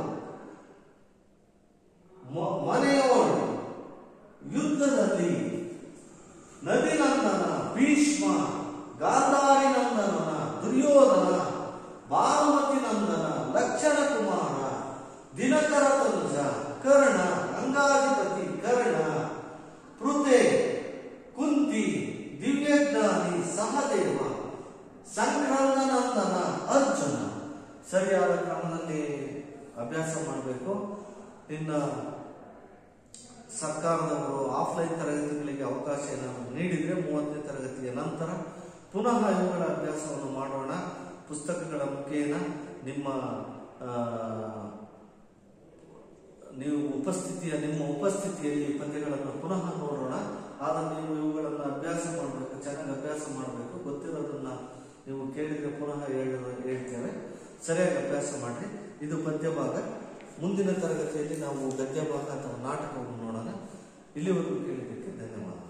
ಮ- ಮನೆಯೋಳು ಯುದ್ಧದಲ್ಲಿ ನದಿನಂದನ ಭೀಷ್ಮ ಗಾಂಧಾರಿ ನಂದನನ ದುರ್ಯೋಧನ ಭಾನುಮತಿ ನಂದನ ಲಕ್ಷಣ ಕುಮಾರ ದಿನಕರ ತನುಜ ಕರ್ಣ ಅಂಗಾಧಿಪತಿ ಕರ್ಣ ಪೃಥೆ ಕುಂತಿ ದಿವ್ಯಜ್ಞಾನಿ ಸಹದೇವ ಸಂಕ್ರಾಂತನಂದನ ಅರ್ಜುನ ಸರಿಯಾದ ಕ್ರಮದಲ್ಲಿ ಅಭ್ಯಾಸ ಮಾಡಬೇಕು ಇನ್ನ ಸರ್ಕಾರದವರು ಆಫ್ಲೈನ್ ತರಗತಿಗಳಿಗೆ ಅವಕಾಶವನ್ನು ನೀಡಿದರೆ ಮೂವತ್ತನೇ ತರಗತಿಯ ನಂತರ ಪುನಃ ಇವುಗಳ ಅಭ್ಯಾಸವನ್ನು ಮಾಡೋಣ ಪುಸ್ತಕಗಳ ಮುಖೇನ ನಿಮ್ಮ ಆ, ನೀವು ಉಪಸ್ಥಿತಿಯ ನಿಮ್ಮ ಉಪಸ್ಥಿತಿಯಲ್ಲಿ ಈ ಪದ್ಯಗಳನ್ನು ಪುನಃ ನೋಡೋಣ ಆದ್ರೆ ನೀವು ಇವುಗಳನ್ನು ಅಭ್ಯಾಸ ಮಾಡಬೇಕು ಚೆನ್ನಾಗಿ ಅಭ್ಯಾಸ ಮಾಡಬೇಕು ಗೊತ್ತಿರೋದನ್ನ ನೀವು ಕೇಳಿದ್ರೆ ಪುನಃ ಹೇಳ ಹೇಳ್ತೇವೆ ಸರಿಯಾಗಿ ಅಭ್ಯಾಸ ಮಾಡಿ ಇದು ಪದ್ಯ ಭಾಗ ಮುಂದಿನ ತರಗತಿಯಲ್ಲಿ ನಾವು ಗದ್ಯ ಭಾಗ ಅಥವಾ ನಾಟಕವನ್ನು ನೋಡೋಣ ಇಲ್ಲಿವರೆಗೂ ಕೇಳಿದ್ದಕ್ಕೆ ಧನ್ಯವಾದ